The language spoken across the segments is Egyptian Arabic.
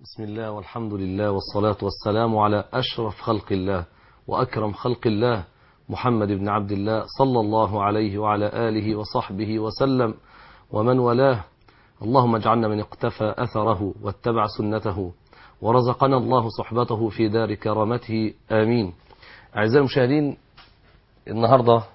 بسم الله والحمد لله والصلاة والسلام على أشرف خلق الله وأكرم خلق الله محمد بن عبد الله صلى الله عليه وعلى آله وصحبه وسلم ومن والاه اللهم اجعلنا من اقتفى أثره واتبع سنته ورزقنا الله صحبته في دار كرامته آمين أعزائي المشاهدين النهاردة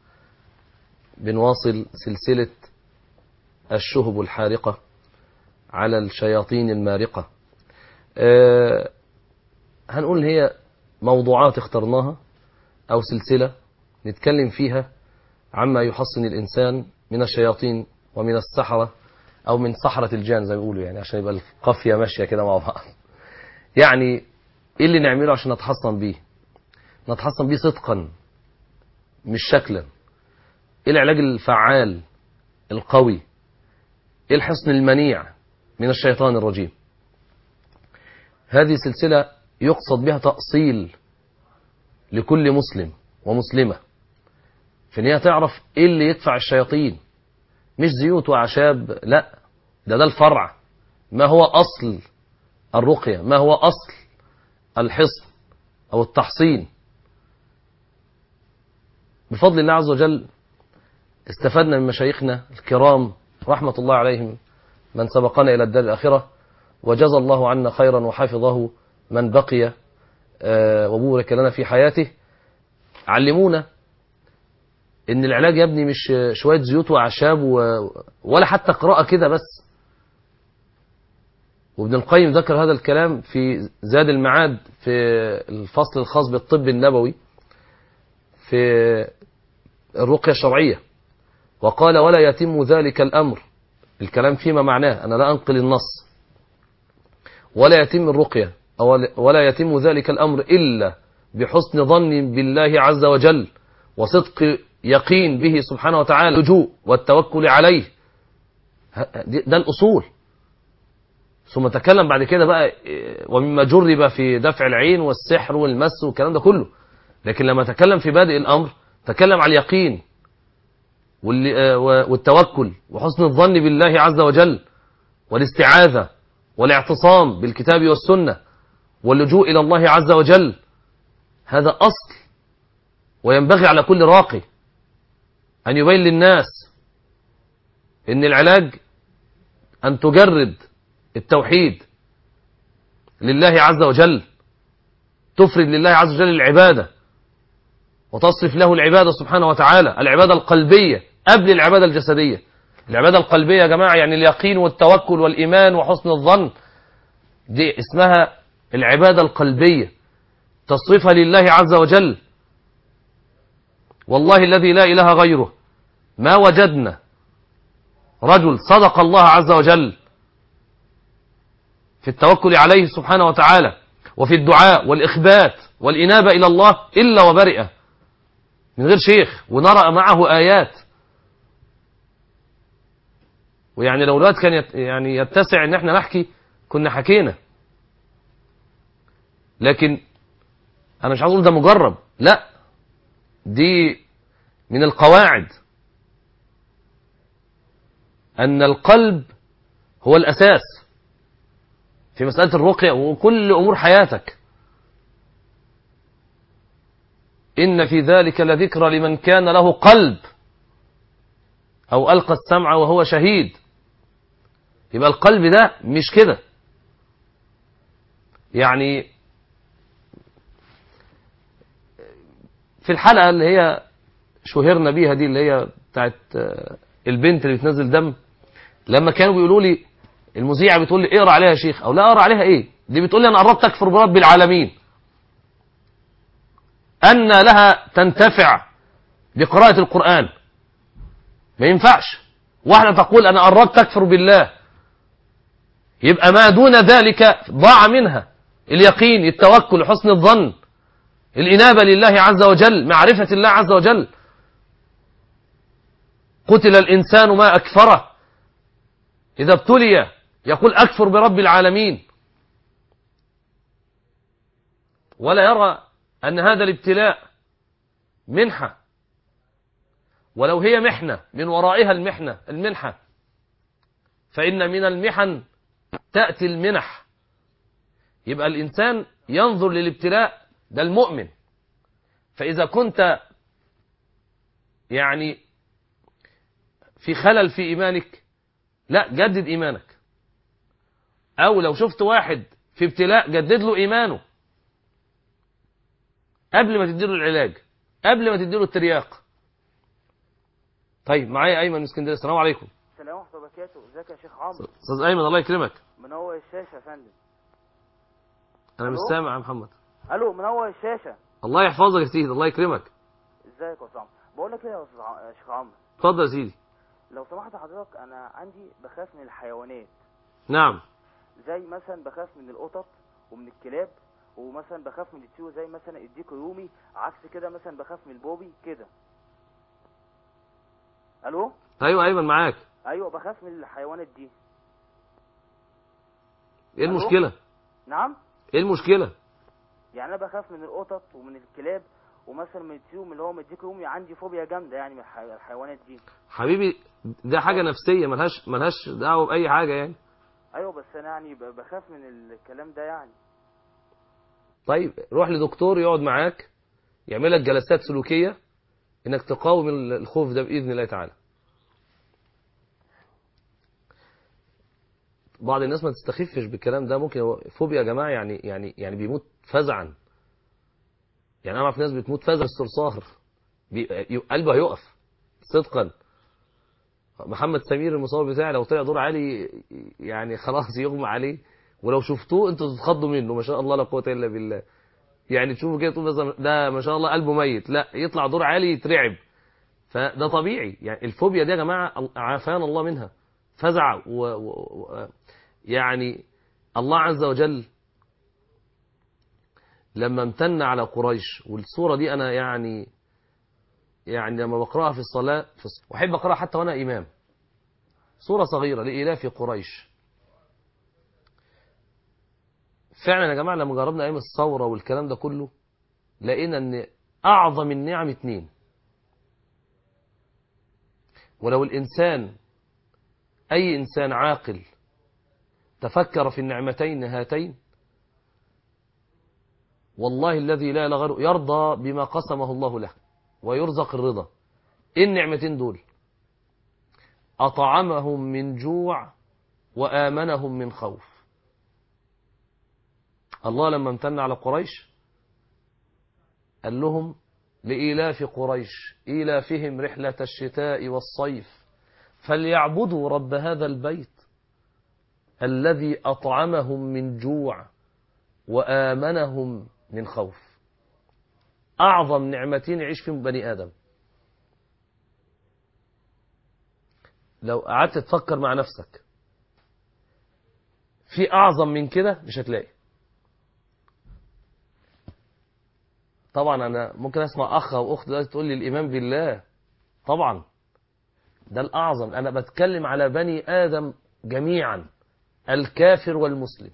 بنواصل سلسلة الشهب الحارقة على الشياطين المارقة أه هنقول هي موضوعات اخترناها أو سلسلة نتكلم فيها عما يحصن الإنسان من الشياطين ومن السحرة أو من سحرة الجان زي ما بيقولوا يعني عشان يبقى القافية ماشية كده مع بعض يعني إيه اللي نعمله عشان نتحصن بيه نتحصن بيه صدقا مش شكلا إيه العلاج الفعال القوي إيه الحصن المنيع من الشيطان الرجيم هذه سلسلة يقصد بها تأصيل لكل مسلم ومسلمة في ان هي تعرف ايه اللي يدفع الشياطين مش زيوت وأعشاب لا ده ده الفرع ما هو أصل الرقية ما هو أصل الحصن أو التحصين بفضل الله عز وجل استفدنا من مشايخنا الكرام رحمة الله عليهم من سبقنا إلى الدار الآخرة وجزى الله عنا خيرا وحفظه من بقي وبورك لنا في حياته علمونا ان العلاج يا ابني مش شوية زيوت وأعشاب ولا حتى قراءة كده بس وابن القيم ذكر هذا الكلام في زاد المعاد في الفصل الخاص بالطب النبوي في الرقية الشرعية وقال ولا يتم ذلك الأمر الكلام فيما معناه أنا لا أنقل النص ولا يتم الرقية ولا يتم ذلك الأمر إلا بحسن ظن بالله عز وجل وصدق يقين به سبحانه وتعالى اللجوء والتوكل عليه ده الأصول ثم تكلم بعد كده بقى ومما جرب في دفع العين والسحر والمس والكلام ده كله لكن لما تكلم في بادئ الأمر تكلم على اليقين والتوكل وحسن الظن بالله عز وجل والاستعاذة والاعتصام بالكتاب والسنة واللجوء إلى الله عز وجل هذا أصل وينبغي على كل راقي أن يبين للناس إن العلاج أن تجرد التوحيد لله عز وجل تفرد لله عز وجل العبادة وتصرف له العبادة سبحانه وتعالى العبادة القلبية قبل العبادة الجسدية العبادة القلبية يا جماعة يعني اليقين والتوكل والإيمان وحسن الظن دي اسمها العبادة القلبية تصرفها لله عز وجل والله الذي لا إله غيره ما وجدنا رجل صدق الله عز وجل في التوكل عليه سبحانه وتعالى وفي الدعاء والإخبات والإنابة إلى الله إلا وبرئة من غير شيخ ونرى معه آيات ويعني لو الوقت كان يت يعني يتسع ان احنا نحكي كنا حكينا لكن انا مش عاوز اقول ده مجرب لا دي من القواعد ان القلب هو الاساس في مسألة الرقية وكل امور حياتك ان في ذلك لذكرى لمن كان له قلب او القى السمع وهو شهيد يبقى القلب ده مش كده يعني في الحلقة اللي هي شهرنا بيها دي اللي هي بتاعت البنت اللي بتنزل دم لما كانوا بيقولوا لي المذيعة بتقول لي اقرا عليها يا شيخ او لا اقرا عليها ايه دي بتقول لي انا قربت اكفر برب العالمين ان لها تنتفع بقراءة القرآن ما ينفعش واحدة تقول أنا قربت أكفر بالله يبقى ما دون ذلك ضاع منها اليقين التوكل حسن الظن الإنابة لله عز وجل معرفة الله عز وجل قتل الإنسان ما أكفره إذا ابتلي يقول أكفر برب العالمين ولا يرى أن هذا الابتلاء منحة ولو هي محنة من ورائها المحنة المنحة فإن من المحن تأتي المنح يبقى الإنسان ينظر للابتلاء ده المؤمن فإذا كنت يعني في خلل في إيمانك لا جدد إيمانك أو لو شفت واحد في ابتلاء جدد له إيمانه قبل ما تديله العلاج قبل ما تديله الترياق طيب معايا أيمن من اسكندرية السلام عليكم السلام ورحمة الله وبركاته ازيك يا شيخ عمرو أستاذ أيمن الله يكرمك منور الشاشة يا فندم أنا مش ألو؟ سامع يا محمد الو منور الشاشة الله يحفظك يا سيدي الله يكرمك ازيك يا اسامة بقول لك ايه يا استاذ ع- يا شيخ عمرو اتفضل يا سيدي لو سمحت حضرتك انا عندي بخاف من الحيوانات نعم زي مثلا بخاف من القطط ومن الكلاب ومثلا بخاف من الطيور زي مثلا الديك الرومي عكس كده مثلا بخاف من البوبي كده الو أيوة أيمن معاك ايوه بخاف من الحيوانات دي إيه ألو؟ المشكلة نعم إيه المشكلة يعني انا بخاف من القطط ومن الكلاب ومثلا من الطيور من اللي هو من الديك الرومي عندي فوبيا جامده يعني من الح- الحيوانات دي حبيبي ده حاجة نفسية ملهاش ملهاش دعوة بأي حاجة يعني ايوه بس انا يعني ب- بخاف من الكلام ده يعني طيب روح لدكتور يقعد معاك يعمل لك جلسات سلوكية انك تقاوم ال- الخوف ده بإذن الله تعالى بعض الناس ما تستخفش بالكلام ده ممكن هو فوبيا يا جماعة يعني يعني يعني بيموت فزعا يعني انا اعرف ناس بتموت فزع الصرصار بي- قلبه هيقف صدقا محمد سمير المصور بتاعي لو طلع دور عالي يعني خلاص يغمى عليه ولو شفتوه انتوا تتخضوا منه ما شاء الله لا قوه الا بالله يعني تشوفوا كده تقول مثلا ده ما شاء الله قلبه ميت لا يطلع دور عالي يترعب فده طبيعي يعني الفوبيا دي يا جماعه عافانا الله منها فزع و... و... و... يعني الله عز وجل لما امتن على قريش والصوره دي انا يعني يعني لما بقراها في الصلاه في الص... واحب اقراها حتى وانا امام صوره صغيره لإلاف قريش فعلا يا جماعه لما جربنا ايام الثوره والكلام ده كله لقينا ان اعظم النعم اتنين ولو الانسان اي انسان عاقل تفكر في النعمتين هاتين والله الذي لا اله غيره يرضى بما قسمه الله له ويرزق الرضا ايه النعمتين دول اطعمهم من جوع وامنهم من خوف الله لما امتن على قريش قال لهم لإيلاف قريش إيلافهم رحلة الشتاء والصيف فليعبدوا رب هذا البيت الذي أطعمهم من جوع وآمنهم من خوف أعظم نعمتين يعيش فيهم بني آدم لو قعدت تفكر مع نفسك في أعظم من كده مش هتلاقي طبعا انا ممكن اسمع اخ او اخت دلوقتي تقول لي الايمان بالله طبعا ده الاعظم انا بتكلم على بني ادم جميعا الكافر والمسلم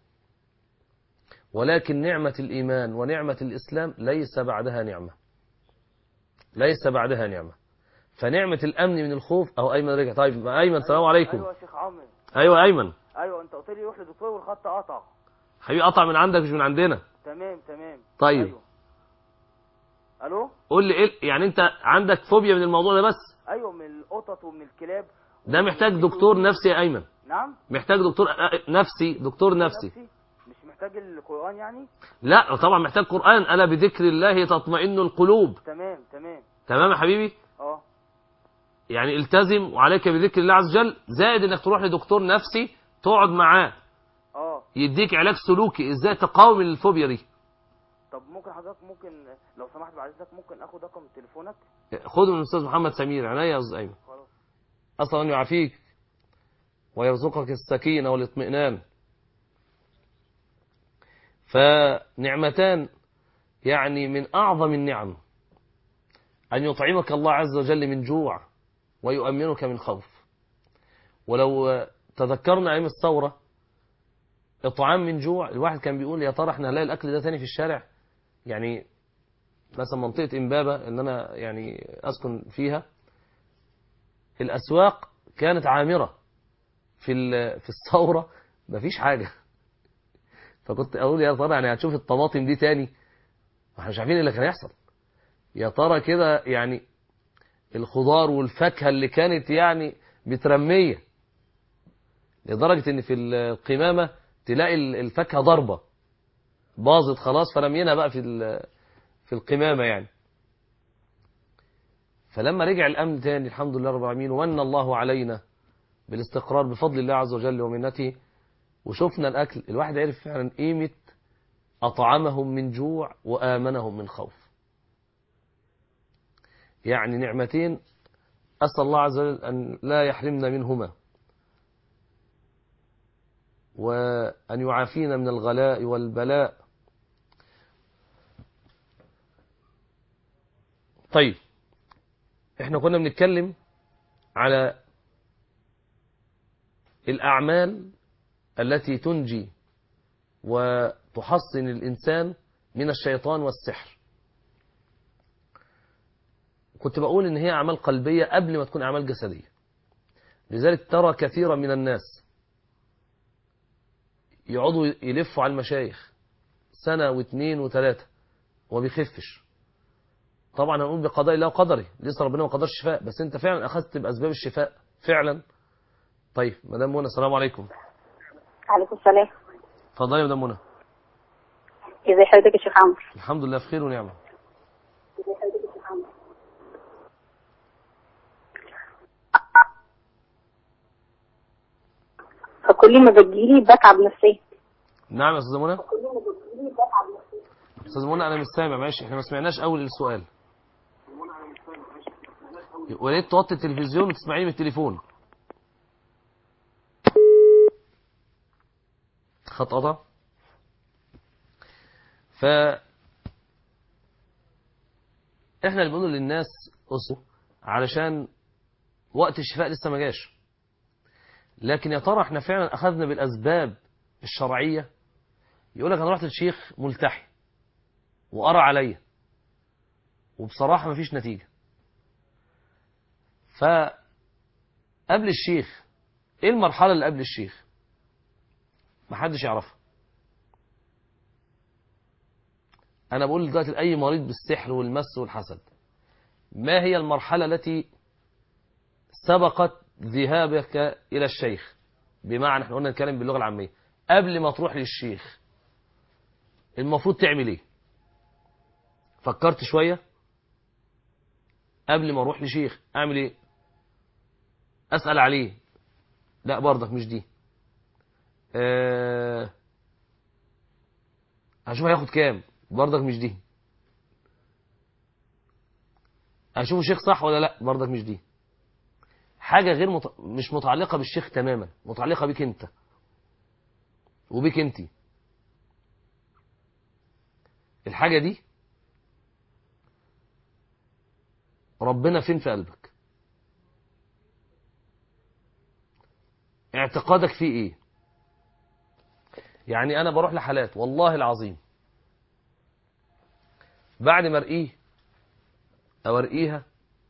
ولكن نعمة الإيمان ونعمة الإسلام ليس بعدها نعمة ليس بعدها نعمة فنعمة الأمن من الخوف أو أيمن رجع طيب أيمن السلام عليكم ايوه يا شيخ عمرو أيوة أيمن ايوه انت قلت لي روح لدكتور والخط قطع حبيبي قطع من عندك مش من عندنا تمام تمام طيب. ايوه الو قول لي إيه يعني أنت عندك فوبيا من الموضوع ده بس ايوه من القطط ومن الكلاب ده محتاج دكتور نفسي يا أيمن نعم محتاج دكتور نفسي دكتور نفسي مش محتاج القران يعني لا طبعا محتاج قرآن ألا بذكر الله تطمئن القلوب تمام تمام تمام يا حبيبي اه يعني التزم وعليك بذكر الله عز وجل زائد انك تروح لدكتور نفسي تقعد معاه اه يديك علاج سلوكي ازاي تقاوم الفوبيا دي طب ممكن حضرتك ممكن لو سمحت بعد اذنك ممكن اخد رقم تليفونك خده من الاستاذ محمد سمير عناية يا استاذ ايمن خلاص اصلا ان يعافيك ويرزقك السكينة والاطمئنان فنعمتان يعني من اعظم النعم ان يطعمك الله عز وجل من جوع ويؤمنك من خوف ولو تذكرنا ايام الثوره اطعام من جوع الواحد كان بيقول يا ترى احنا هنلاقي الاكل ده تاني في الشارع يعني مثلا منطقه امبابه ان انا يعني اسكن فيها الاسواق كانت عامره في ال- في الثوره مفيش حاجه فكنت اقول يا ترى يعني هتشوف الطماطم دي تاني احنا مش عارفين ايه اللي كان يحصل يا ترى كده يعني الخضار والفاكهه اللي كانت يعني مترميه لدرجه ان في القمامه تلاقي الفاكهه ضربه باظت خلاص فرمينا بقى في ال- في القمامه يعني فلما رجع الامن تاني الحمد لله رب العالمين ومن الله علينا بالاستقرار بفضل الله عز وجل ومنته وشفنا الاكل الواحد عرف فعلا قيمه اطعمهم من جوع وامنهم من خوف يعني نعمتين اسال الله عز وجل ان لا يحرمنا منهما وأن يعافينا من الغلاء والبلاء طيب احنا كنا بنتكلم على الأعمال التي تنجي وتحصن الإنسان من الشيطان والسحر كنت بقول إن هي أعمال قلبية قبل ما تكون أعمال جسدية لذلك ترى كثيرا من الناس يقعدوا يلفوا على المشايخ سنة واثنين وثلاثة وما بيخفش طبعا هنقول بقضاء الله وقدره لسه ربنا ما قدرش شفاء بس انت فعلا اخذت باسباب الشفاء فعلا طيب مدام منى السلام عليكم عليكم السلام اتفضلي يا مدام منى ازي حضرتك يا شيخ عمرو الحمد لله في خير ونعمه فكل ما بتجيلي بتعب نفسيا نعم يا استاذه منى استاذه منى انا مش سامع ماشي احنا ما سمعناش اول السؤال وليه توطي التلفزيون وتسمعيني من التليفون خط قطع ف احنا اللي بنقول للناس اصوا علشان وقت الشفاء لسه ما جاش لكن يا ترى احنا فعلا اخذنا بالاسباب الشرعيه يقول لك انا رحت للشيخ ملتحي وقرا عليا وبصراحه مفيش نتيجه فقبل الشيخ ايه المرحله اللي قبل الشيخ محدش يعرفها انا بقول دلوقتي لاي مريض بالسحر والمس والحسد ما هي المرحله التي سبقت ذهابك الى الشيخ بمعنى احنا قلنا نتكلم باللغه العاميه قبل ما تروح للشيخ المفروض تعمل ايه فكرت شويه قبل ما اروح لشيخ اعمل ايه اسال عليه لا برضك مش دي أه... هشوف هياخد كام برضك مش دي اشوف الشيخ صح ولا لا برضك مش دي حاجة غير مت... مش متعلقة بالشيخ تماما متعلقة بيك انت وبيك انت الحاجة دي ربنا فين في قلبك اعتقادك فيه ايه يعني انا بروح لحالات والله العظيم بعد ما ارقيه او ارقيها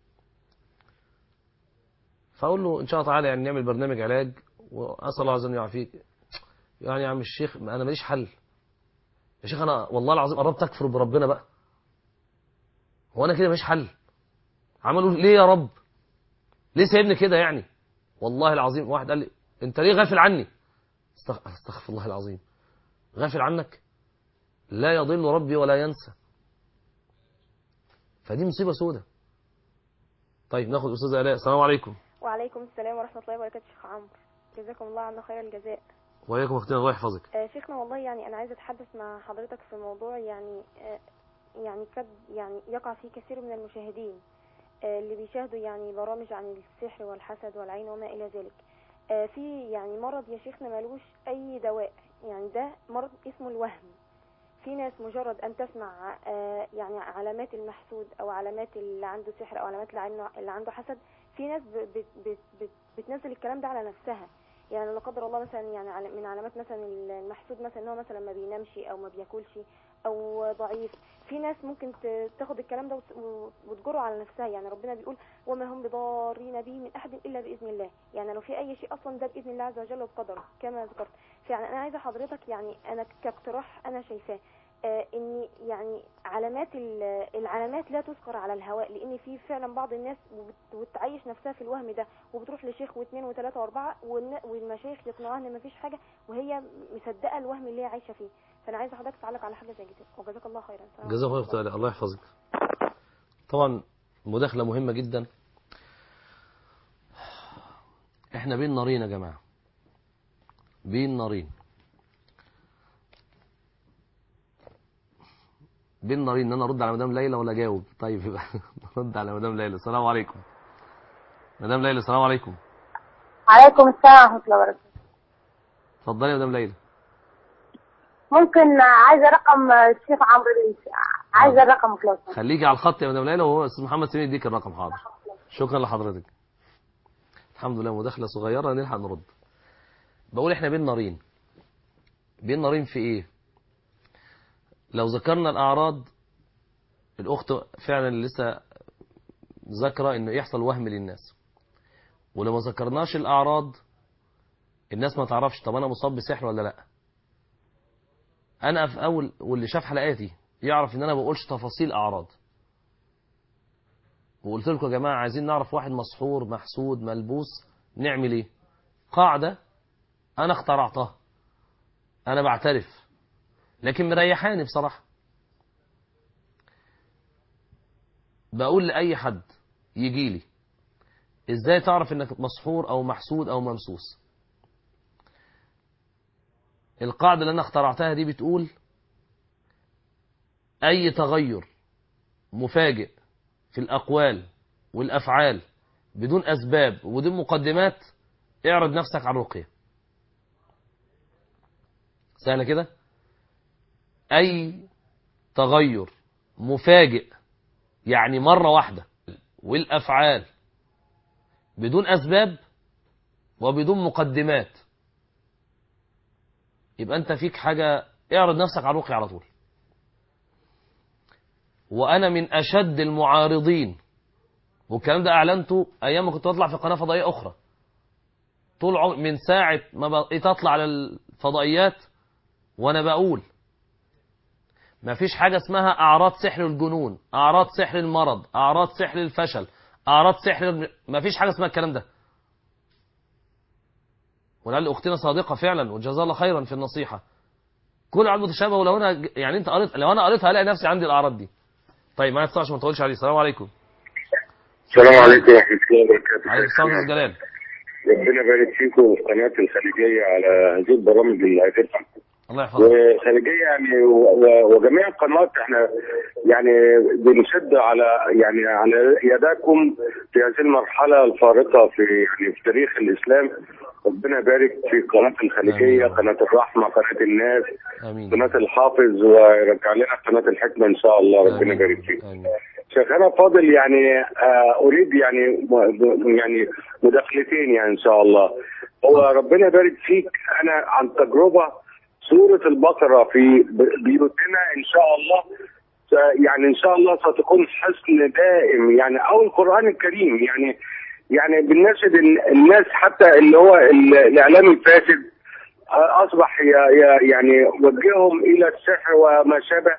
فاقول له ان شاء الله تعالى يعني نعمل برنامج علاج واسال الله عز وجل يعافيك يعني يا عم الشيخ ما انا ماليش حل يا شيخ انا والله العظيم قربت اكفر بربنا بقى هو انا كده ماليش حل عملوا ليه يا رب ليه سايبني كده يعني والله العظيم واحد قال لي انت ليه غافل عني استغ- استغفر الله العظيم غافل عنك لا يضل ربي ولا ينسى فدي مصيبه سودة طيب ناخد استاذه الاء السلام عليكم وعليكم السلام ورحمة الله وبركاته شيخ عمرو جزاكم الله عنا خير الجزاء وإياكم اختنا الله يحفظك آه شيخنا والله يعني أنا عايزة أتحدث مع حضرتك في موضوع يعني آه يعني قد يعني يقع فيه كثير من المشاهدين آه اللي بيشاهدوا يعني برامج عن السحر والحسد والعين وما إلى ذلك آه في يعني مرض يا شيخنا ملوش أي دواء يعني ده مرض اسمه الوهم في ناس مجرد أن تسمع آه يعني علامات المحسود أو علامات اللي عنده سحر أو علامات اللي عنده- اللي عنده حسد في ناس ب- بت بت بت بتنزل الكلام ده على نفسها يعني لا قدر الله مثلا يعني على- من علامات مثلا المحسود مثلا ان هو مثلا ما بينامش او ما بياكلش او ضعيف في ناس ممكن ت- تاخد الكلام ده وت- و- وتجره على نفسها يعني ربنا بيقول وما هم بضارين به من احد الا باذن الله يعني لو في اي شيء اصلا ده باذن الله عز وجل وبقدره كما ذكرت فعلا انا عايزه حضرتك يعني انا كاقتراح انا شايفاه آه ان يعني علامات ال- العلامات لا تذكر على الهواء لان في فعلا بعض الناس وبت- وتعيش نفسها في الوهم ده وبتروح لشيخ واثنين وثلاثه واربعه والن- والمشايخ يقنعوها ان مفيش حاجه وهي مصدقه الوهم اللي هي عايشه فيه فانا عايزه حضرتك تعلق على حاجه زي كده وجزاك الله خيرا السلام جزاك الله عليكم. خير الله يحفظك طبعا مداخلة مهمة جدا احنا بين نارين يا جماعة بين نارين بين نارين ان انا ارد على مدام ليلى ولا اجاوب طيب يبقى نرد على مدام ليلى السلام عليكم مدام ليلى السلام عليكم عليكم السلام ورحمة الله وبركاته اتفضلي يا مدام ليلى ممكن عايزة رقم الشيخ عمرو بن- عايزة الرقم لو سمحت. خليكي على الخط يا مدام ليلى وهو استاذ محمد سمير يديك الرقم حاضر شكرا لحضرتك الحمد لله مداخله صغيره نلحق نرد بقول احنا بين نارين بين نارين في ايه لو ذكرنا الاعراض الاخت فعلا لسه ذاكره انه يحصل وهم للناس ولو ما ذكرناش الاعراض الناس ما تعرفش طب انا مصاب بسحر ولا لا انا في اول واللي شاف حلقاتي يعرف ان انا ما بقولش تفاصيل اعراض وقلت لكم يا جماعه عايزين نعرف واحد مسحور محسود ملبوس نعمل ايه قاعده انا اخترعتها انا بعترف لكن مريحاني بصراحه بقول لاي حد يجي لي ازاي تعرف انك مسحور او محسود او ممسوس القاعده اللي انا اخترعتها دي بتقول أي تغير مفاجئ في الأقوال والأفعال بدون أسباب وبدون مقدمات اعرض نفسك على الرقية سهلة كده أي تغير مفاجئ يعني مرة واحدة والأفعال بدون أسباب وبدون مقدمات يبقى أنت فيك حاجة اعرض نفسك على الرقية على طول وانا من اشد المعارضين والكلام ده اعلنته ايام ما كنت بطلع في قناه فضائيه اخرى طول عمر من ساعه ما بقيت اطلع على الفضائيات وانا بقول ما فيش حاجه اسمها اعراض سحر الجنون اعراض سحر المرض اعراض سحر الفشل اعراض سحر ما فيش حاجه اسمها الكلام ده ولعل اختنا صادقه فعلا وجزاها الله خيرا في النصيحه كل عرض متشابه ولو انا يعني انت قريت لو انا قريتها الاقي نفسي عندي الاعراض دي طيب معايا اتصال عشان ما نطولش عليه السلام عليكم السلام عليكم ورحمة الله وبركاته. عليكم السلام ورحمه الله جلال ربنا يبارك فيكم وفي قناة الخليجية على هذه البرامج اللي هترفع الله يحفظك وخليجية يعني و- و- وجميع القنوات احنا يعني بنشد على يعني على يداكم في هذه المرحلة الفارقة في يعني في تاريخ الإسلام ربنا يبارك في قناة الخليجية آمين. قناة الرحمة قناة الناس امين قناة الحافظ ويرجع لنا قناة الحكمة إن شاء الله ربنا آمين. يبارك فيك امين شيخنا فاضل يعني آه، اريد يعني م- يعني مداخلتين يعني ان شاء الله هو ربنا يبارك فيك انا عن تجربه سوره البقره في ب- بيوتنا ان شاء الله س- يعني ان شاء الله ستكون حصن دائم يعني او القران الكريم يعني يعني بنناشد ال- الناس حتى اللي هو ال- الاعلام الفاسد آه، اصبح ي- ي- يعني وجههم الى السحر وما شابه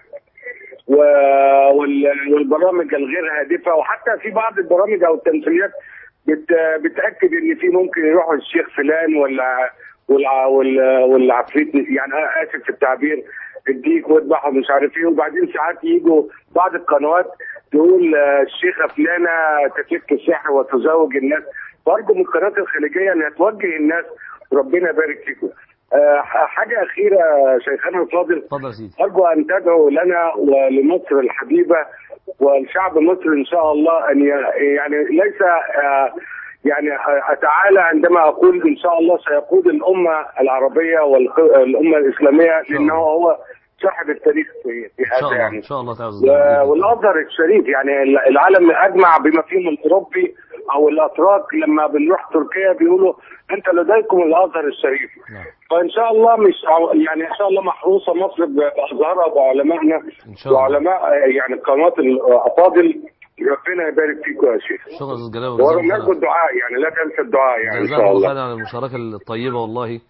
و- وال- والبرامج الغير هادفه وحتى في بعض البرامج او التمثيليات بت بتاكد ان في ممكن يروحوا الشيخ فلان ولا والع- وال- والعفريت يعني أنا اسف في التعبير الديك واذبح ومش عارف ايه وبعدين ساعات يجوا بعض القنوات تقول آه، الشيخه فلانه تفك السحر وتزوج الناس فارجو من القناه الخليجيه انها توجه الناس ربنا يبارك فيكم. آه، حاجه اخيره شيخنا الفاضل اتفضل يا سيدي أرجو أن تدعوا لنا ولمصر الحبيبة والشعب مصر إن شاء الله أن ي- يعني ليس آه، يعني أتعالى عندما أقول إن شاء الله سيقود الأمة العربية والأمة الإسلامية لأنه هو صاحب التاريخ في في ان شاء هذا الله يعني ان شاء الله تعالى و- والازهر الشريف يعني ال- العالم اجمع بما فيهم الاوروبي او الاتراك لما بنروح تركيا بيقولوا انت لديكم الازهر الشريف نعم. فان شاء الله مش ع- يعني ان شاء الله محروسه مصر ب- بازهرها وبعلمائنا إن شاء الله. وعلماء آه، يعني القنوات الافاضل ربنا يبارك فيكم يا شيخ شكرا استاذ جلال وجزاكم ونرجو خيرا الدعاء يعني لا تنسى الدعاء يعني ان جزاكم شاء الله الله خيرا على المشاركه الطيبه والله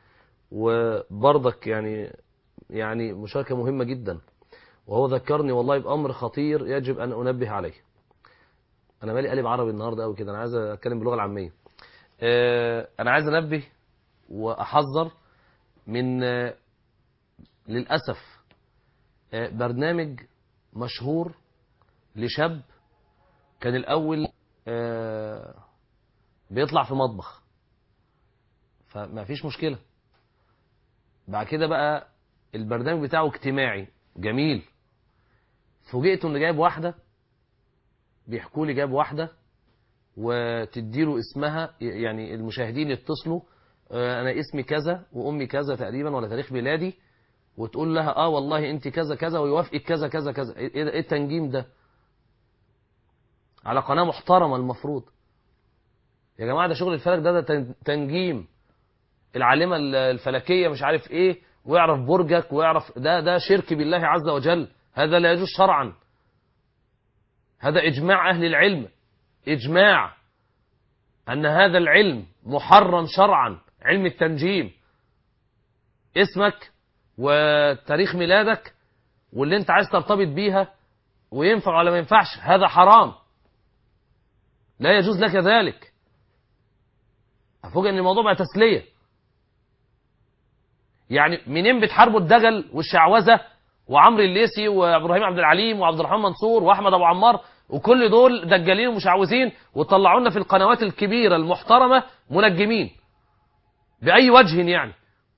وبرضك يعني يعني مشاركة مهمة جدا وهو ذكرني والله بأمر خطير يجب أن أنبه عليه أنا مالي قلب عربي النهاردة أوي كده أنا عايز أتكلم باللغة العامية آه، أنا عايز أنبه وأحذر من آه، للأسف آه، برنامج مشهور لشاب كان الأول آه، بيطلع في مطبخ فما فيش مشكلة بعد كده بقى البرنامج بتاعه اجتماعي جميل فوجئت ان جايب واحدة بيحكوا لي جايب واحدة وتديله اسمها يعني المشاهدين يتصلوا آه، انا اسمي كذا وامي كذا تقريبا ولا تاريخ ميلادي وتقول لها اه والله انت كذا كذا ويوافقك كذا كذا كذا ايه ده- إيه التنجيم ده على قناة محترمة المفروض يا جماعة ده شغل الفلك ده ده تن- تنجيم العالمة ال- الفلكية مش عارف ايه ويعرف برجك ويعرف ده ده شرك بالله عز وجل هذا لا يجوز شرعا هذا إجماع أهل العلم إجماع أن هذا العلم محرم شرعا علم التنجيم اسمك وتاريخ ميلادك واللي انت عايز ترتبط بيها وينفع ولا ما ينفعش هذا حرام لا يجوز لك ذلك أفوجئ ان الموضوع بقى تسلية يعني منين بتحاربوا الدجل والشعوذة وعمرو الليسي وابراهيم عبد العليم وعبد الرحمن منصور واحمد ابو عمار وكل دول دجالين ومشعوذين وطلعوا لنا في القنوات الكبيرة المحترمة منجمين بأي وجه يعني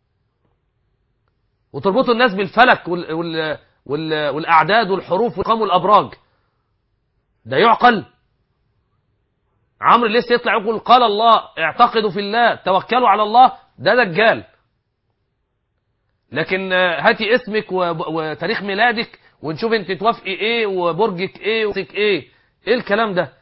وتربطوا الناس بالفلك وال وال وال والأعداد والحروف والأرقام والأبراج ده يعقل عمرو لسه يطلع يقول قال الله اعتقدوا في الله توكلوا على الله ده دجال لكن آه، هاتي اسمك و- وتاريخ ميلادك ونشوف انت توافقي ايه وبرجك ايه وسك ايه ايه الكلام ده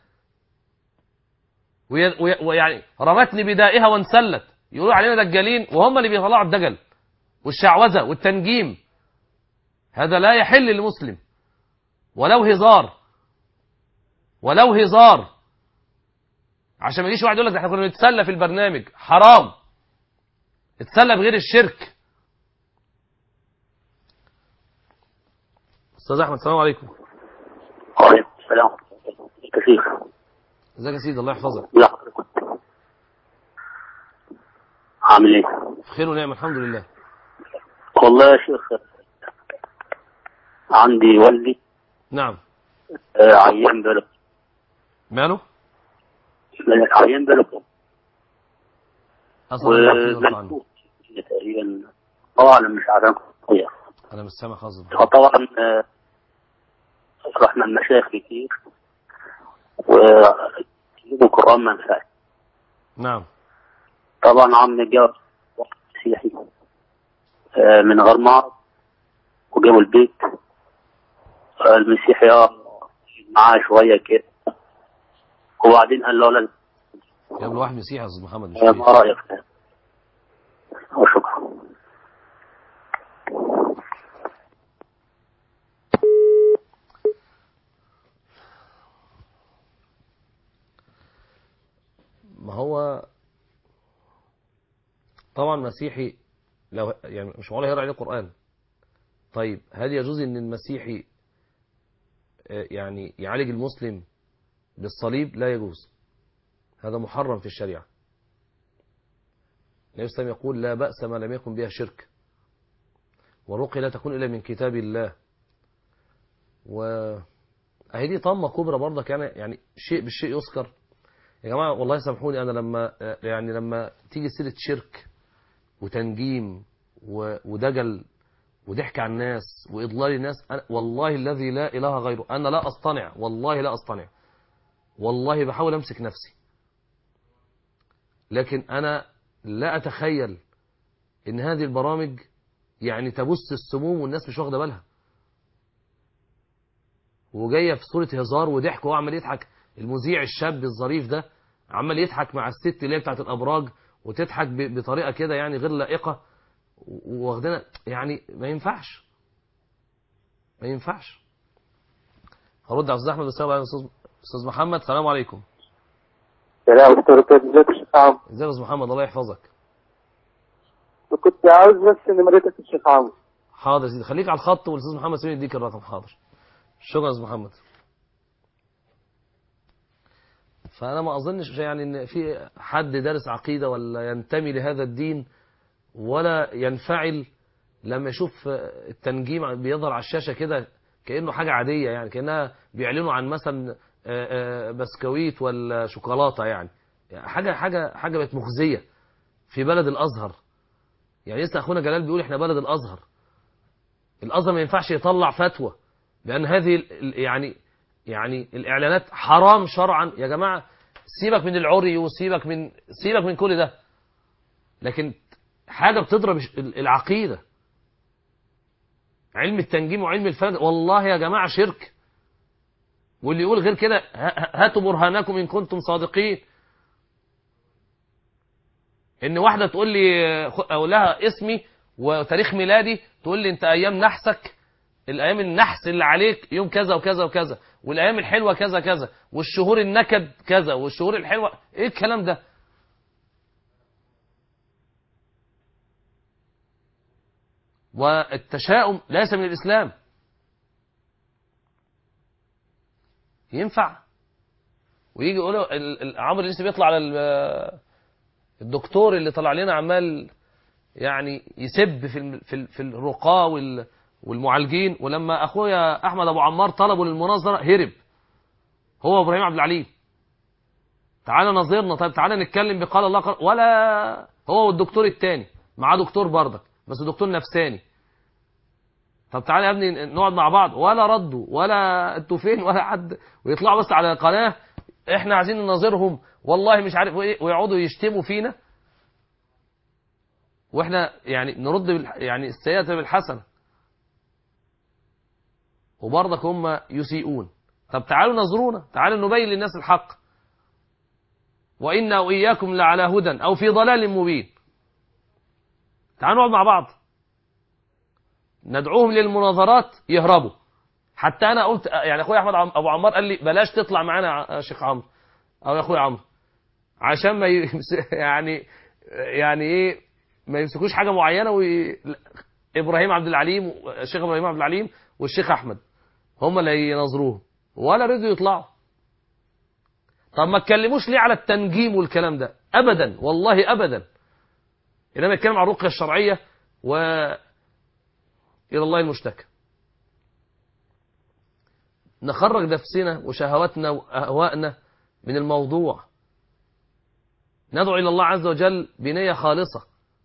وي- وي- ويعني رمتني بدائها وانسلت يقولوا علينا دجالين وهم اللي بيطلعوا الدجل والشعوذة والتنجيم هذا لا يحل لمسلم ولو هزار ولو هزار عشان ما يجيش واحد يقول لك ده احنا كنا بنتسلى في البرنامج حرام اتسلى بغير الشرك استاذ احمد السلام عليكم وعليكم السلام كيف ازيك يا سيدي الله يحفظك لا عامل ايه بخير ونعم الحمد لله والله يا شيخ عندي والدي نعم آه، عيان بلد ماله عيان بلد اسال الله يعافيه ويرضى عنه ومنفوخ تقريبا طبعا مش عارف كويس انا مش سامع خالص فطبعا آه، رحنا المشايخ كتير وكتبوا القرآن ما نفعش نعم طبعا عم جاب واحد مسيحي آه، من غير معرض وجابوا البيت آه، المسيحي اه معاه شوية كده وبعدين قال له لا جاب له واحد مسيحي يا استاذ محمد مش آه، كده. ما رأيك في هذا؟ وشكرا ما هو طبعا مسيحي لو يعني مش معقول هيقرا عليه القرآن طيب هل يجوز ان المسيحي آه، يعني يعالج المسلم بالصليب لا يجوز هذا محرم في الشريعة النبي صلى الله عليه وسلم يقول لا بأس ما لم يكن بها شرك والرقية لا تكون إلا من كتاب الله و أهي دي طامة كبرى برضك يعني يعني شيء بالشيء يذكر يا جماعة والله سامحوني أنا لما يعني لما تيجي سيرة شرك وتنجيم و- ودجل وضحك على الناس وإضلال الناس أنا والله الذي لا إله غيره أنا لا أصطنع والله لا أصطنع والله بحاول أمسك نفسي لكن أنا لا أتخيل إن هذه البرامج يعني تبث السموم والناس مش واخدة بالها وجاية في صورة هزار وضحك وهو عمال يضحك المذيع الشاب الظريف ده عمال يضحك مع الست اللي هي بتاعت الأبراج وتضحك ب- بطريقة كده يعني غير لائقة و- واخدنا يعني ما ينفعش ما ينفعش هرد على استاذ احمد السلام عليكم استاذ استاذ محمد السلام عليكم سلام ورحمة الله وبركاته ازيك يا شيخ عمرو ازيك يا استاذ محمد الله يحفظك وكنت عاوز بس نمرتك الشيخ عمرو حاضر يا سيدي خليك على الخط والاستاذ محمد سمير يديك الرقم حاضر شكرا يا استاذ محمد فانا ما اظنش يعني ان في حد دارس عقيده ولا ينتمي لهذا الدين ولا ينفعل لما يشوف التنجيم بيظهر على الشاشه كده كانه حاجه عاديه يعني كانها بيعلنوا عن مثلا آه، آه، بسكويت ولا شوكولاته يعني يعني حاجه حاجه حاجه بقت مخزيه في بلد الازهر يعني لسه اخونا جلال بيقول احنا بلد الازهر الازهر ما ينفعش يطلع فتوى بان هذه ال- ال- يعني يعني الاعلانات حرام شرعا يا جماعه سيبك من العري وسيبك من سيبك من كل ده لكن حاجه بتضرب الش- ال- العقيده علم التنجيم وعلم الفلك والله يا جماعه شرك واللي يقول غير كده ه- ه- هاتوا برهانكم ان كنتم صادقين ان واحده تقول لي خ- اقول لها اسمي وتاريخ ميلادي تقول لي انت ايام نحسك الايام النحس اللي عليك يوم كذا وكذا وكذا والايام الحلوه كذا كذا والشهور النكد كذا والشهور الحلوه ايه الكلام ده والتشاؤم ليس من الاسلام ينفع ويجي يقولوا ال- ال- عمرو لسه بيطلع على ال- الدكتور اللي طلع لنا عمال يعني يسب في الم- في ال- في الرقاه وال والمعالجين ولما اخويا احمد ابو عمار طلبوا للمناظره هرب هو وابراهيم عبد العليم تعالى نظيرنا طيب تعالى نتكلم بقال الله قال ولا هو والدكتور التاني معاه دكتور برضك بس دكتور نفساني طب تعالى يا ابني نقعد مع بعض ولا ردوا ولا انتوا فين ولا حد ويطلعوا بس على قناه احنا عايزين نناظرهم والله مش عارف ايه ويقعدوا يشتموا فينا واحنا يعني نرد بالح... يعني السيئة بالحسنة وبرضك هم يسيئون طب تعالوا نظرونا تعالوا نبين للناس الحق وإنا وإياكم لعلى هدى أو في ضلال مبين تعالوا نقعد مع بعض ندعوهم للمناظرات يهربوا حتى أنا قلت يعني أخويا أحمد عم- أبو عمار قال لي بلاش تطلع معانا يا شيخ عمرو أو يا أخويا عمرو عشان ما يمس... يعني يعني إيه ما يمسكوش حاجة معينة وي... إبراهيم عبد العليم الشيخ إبراهيم عبد العليم والشيخ أحمد هم اللي يناظروه ولا رضوا يطلعوا طب ما تكلموش ليه على التنجيم والكلام ده ابدا والله ابدا انما يتكلم عن الرقيه الشرعيه و الى الله المشتكى نخرج نفسنا وشهواتنا واهوائنا من الموضوع ندعو الى الله عز وجل بنيه خالصه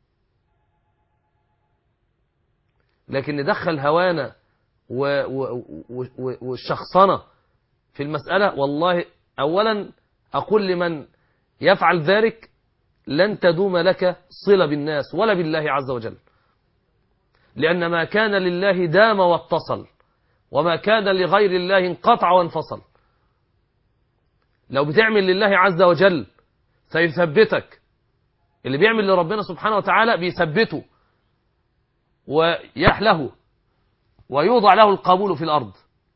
لكن ندخل هوانا و... و... و... و... والشخصنه في المساله والله اولا اقول لمن يفعل ذلك لن تدوم لك صله بالناس ولا بالله عز وجل لان ما كان لله دام واتصل وما كان لغير الله انقطع وانفصل لو بتعمل لله عز وجل سيثبتك اللي بيعمل لربنا سبحانه وتعالى بيثبته ويحله ويوضع له القبول في الأرض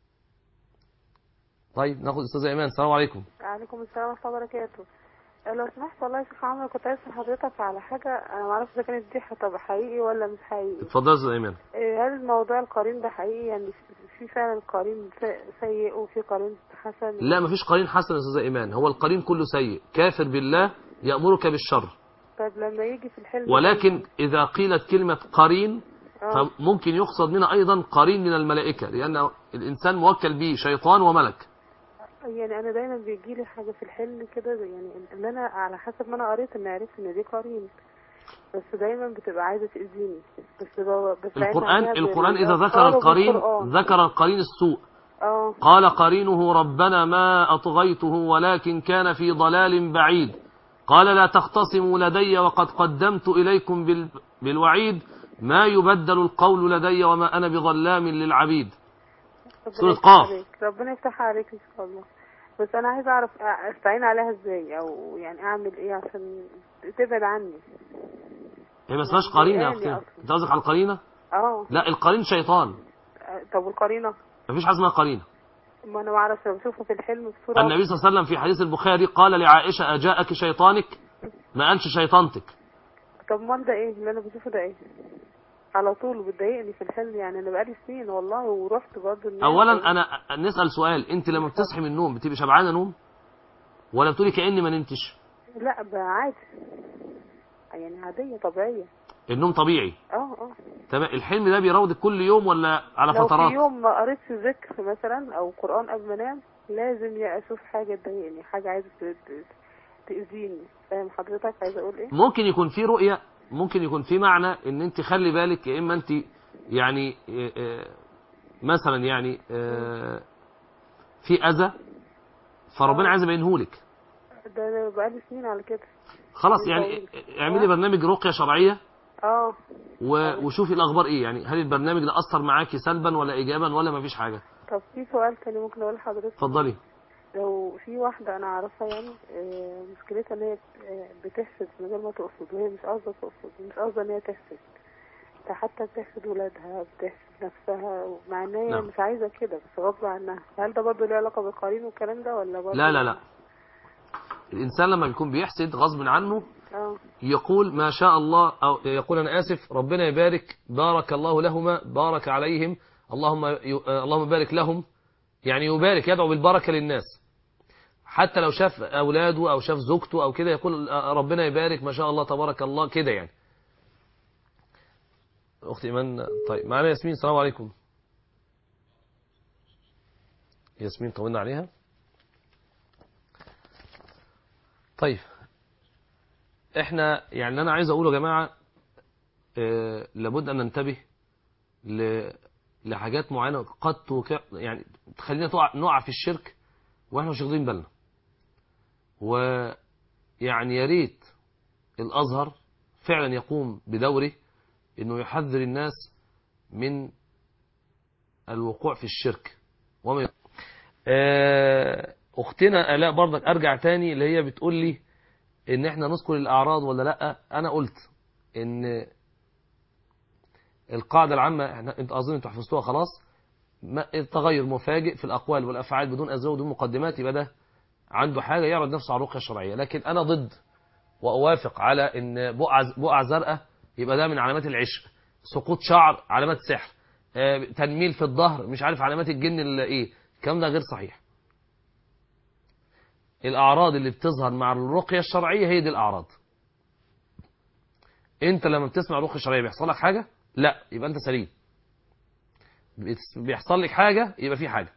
طيب ناخد أستاذ إيمان السلام عليكم وعليكم السلام ورحمة الله وبركاته لو سمحت والله يا شيخ عمرو كنت عايز أسأل حضرتك على حاجة أنا معرفش إذا كانت دي طب حقيقي ولا مش حقيقي اتفضل يا أستاذ إيمان إيه، هل موضوع القرين ده حقيقي يعني في فعلا قرين س- سيء وفي قرين حسن لا مفيش قرين حسن يا أستاذ إيمان هو القرين كله سيء كافر بالله يأمرك بالشر طيب لما يجي في الحلم ولكن إذا قيلت كلمة قرين آه. فممكن يقصد منها أيضا قرين من الملائكة لأن الإنسان موكل به شيطان وملك يعني انا دايما بيجي لي حاجه في الحلم كده يعني اللي انا على حسب ما انا قريت ان عرفت ان دي قرين بس دايما بتبقى عايزه تاذيني بس ب- بستعين القرآن عليها القرآن إذا ذكر بالأذكار القرين وبالقرآن. ذكر القرين السوء اه قال قرينه ربنا ما أطغيته ولكن كان في ضلال بعيد قال لا تختصموا لدي وقد قدمت إليكم بال بالوعيد ما يبدل القول لدي وما أنا بظلام للعبيد ربنا سورة يفتح قاف. عليك. ربنا يفتحها عليك ان شاء الله بس انا عايزه اعرف أ- استعين عليها ازاي او يعني اعمل ايه عشان تبعد عني هي ما اسمهاش قرينة يا يعني أختي أصلاً. أنت قصدك على القرينة؟ اه لا القرين شيطان طب والقرينه مفيش حاجة اسمها قرينة ما انا بعرف أنا بشوفها في الحلم بصوره النبي صلى الله عليه وسلم في حديث البخاري قال لعائشة أجاءك شيطانك ما قالش شيطانتك طب ما ده ايه اللي انا بشوفه ده ايه على طول بتضايقني في الحلم يعني انا بقالي سنين والله ورحت برضه الناس اولا انا نسال سؤال انت لما بتصحي من النوم بتبقي شبعانه نوم ولا بتقولي كاني ما نمتش لا بقى عادي يعني عادية طبيعية النوم طبيعي اه اه تمام الحلم ده بيراودك كل يوم ولا على لو فترات في يوم ما قريتش ذكر مثلا او قرآن قبل ما انام لازم يا اشوف حاجة تضايقني حاجة عايزة ت- ت- تأذيني فاهم حضرتك عايزة اقول ايه ممكن يكون في رؤية ممكن يكون في معنى ان انت خلي بالك يا اما انت يعني آه، آه، مثلا يعني آه، في اذى فربنا عايز يبينهولك ده انا بقالي سنين على كده خلاص يعني اعملي برنامج رقية شرعية اه و- وشوفي الاخبار ايه يعني هل البرنامج ده اثر معاكي سلبا ولا ايجابا ولا مفيش حاجة طب في سؤال تاني ممكن اقول لحضرتك اتفضلي لو في واحدة أنا أعرفها يعني آه، مشكلتها إن هي آه، بتحسد من غير ما تقصد وهي مش قصدة تقصد مش قصدة إن هي تحسد ده حتى بتحسد ولادها بتحسد نفسها مع إن هي نعم. مش عايزة كده بس غصب عنها هل ده برضه له علاقة بالقرين والكلام ده ولا برضه لا لا لا الانسان لما بيكون بيحسد غصب عنه اه يقول ما شاء الله أو يقول أنا آسف ربنا يبارك بارك الله لهما بارك عليهم اللهم ي... اللهم بارك لهم يعني يبارك يدعو بالبركة للناس حتى لو شاف أولاده أو شاف زوجته أو كده يقول ربنا يبارك ما شاء الله تبارك الله كده يعني أختي إيمان طيب معنا ياسمين السلام عليكم ياسمين طولنا عليها طيب احنا يعني اللي انا عايز اقوله يا جماعه آه، لابد ان ننتبه ل- لحاجات معينه قد توقع يعني تخلينا تقع نقع في الشرك واحنا مش واخدين بالنا ويعني يا ريت الازهر فعلا يقوم بدوره انه يحذر الناس من الوقوع في الشرك وما ي- آه، اختنا الاء برضك ارجع تاني اللي هي بتقول لي ان احنا نذكر الاعراض ولا لا انا قلت ان القاعده العامه احنا انت اظن انتوا حفظتوها خلاص ما التغير مفاجئ في الاقوال والافعال بدون ازواج بدون مقدمات يبقى ده عنده حاجه يعرض نفسه على الرقيه الشرعيه لكن انا ضد واوافق على ان بقعه بقعه زرقاء يبقى ده من علامات العشق سقوط شعر علامات سحر آه، تنميل في الظهر مش عارف علامات الجن اللي ايه الكلام ده غير صحيح الأعراض اللي بتظهر مع الرقية الشرعية هي دي الأعراض أنت لما بتسمع الرقية الشرعية بيحصل لك حاجة لا يبقى أنت سليم بيتس- بيحصل لك حاجة يبقى في حاجة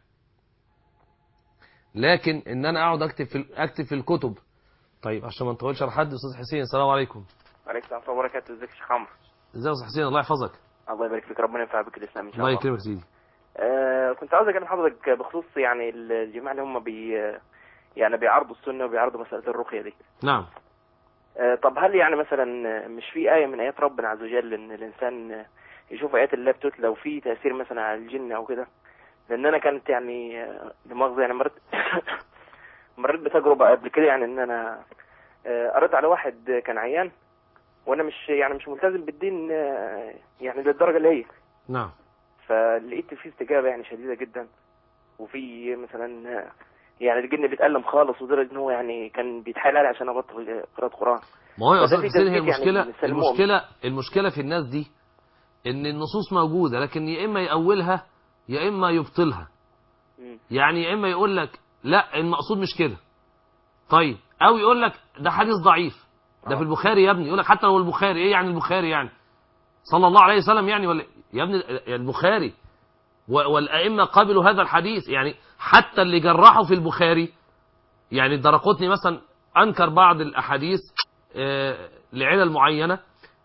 لكن إن أنا أقعد أكتب في ال- أكتب في الكتب طيب عشان ما نطولش على حد أستاذ حسين السلام عليكم وعليكم السلام ورحمة الله وبركاته ازيك يا شيخ عمرو ازيك يا أستاذ حسين الله يحفظك الله يبارك فيك ربنا ينفع بك الاسلام ان شاء الله الله يكرمك سيدي آه كنت عاوز اكلم حضرتك بخصوص يعني الجماعه اللي هم بي يعني بيعارضوا السنه وبيعارضوا مساله الرقيه دي نعم آه طب هل يعني مثلا مش في ايه من ايات ربنا عز وجل ان الانسان يشوف ايات الله بتتلى وفي تاثير مثلا على الجن او كده لان انا كانت يعني آه، لمؤاخذه يعني مريت مريت بتجربه قبل كده يعني ان انا آه، قريت على واحد كان عيان وانا مش يعني مش ملتزم بالدين آه، يعني للدرجه اللي هي نعم فلقيت فيه استجابه يعني شديده جدا وفي مثلا آه، يعني الجن بيتألم خالص لدرجه ان هو يعني كان بيتحايل علي عشان ابطل قراءه قران ما هو يا فده أستاذ في حسين هي تثبيت يعني المشكلة بنسلمهم. المشكلة المشكلة في الناس دي إن النصوص موجودة لكن يا إما يأولها يا إما يبطلها مم. يعني يا اما يقول لك لا المقصود مش كده طيب او يقول لك ده حديث ضعيف ده آه. في البخاري يا ابني يقول لك حتى لو البخاري ايه يعني البخاري يعني صلى الله عليه وسلم يعني ولا يا ابني البخاري و- والائمه قبلوا هذا الحديث يعني حتى اللي جرحوا في البخاري يعني الدرقطني مثلا انكر بعض الاحاديث آه، لعلل معينه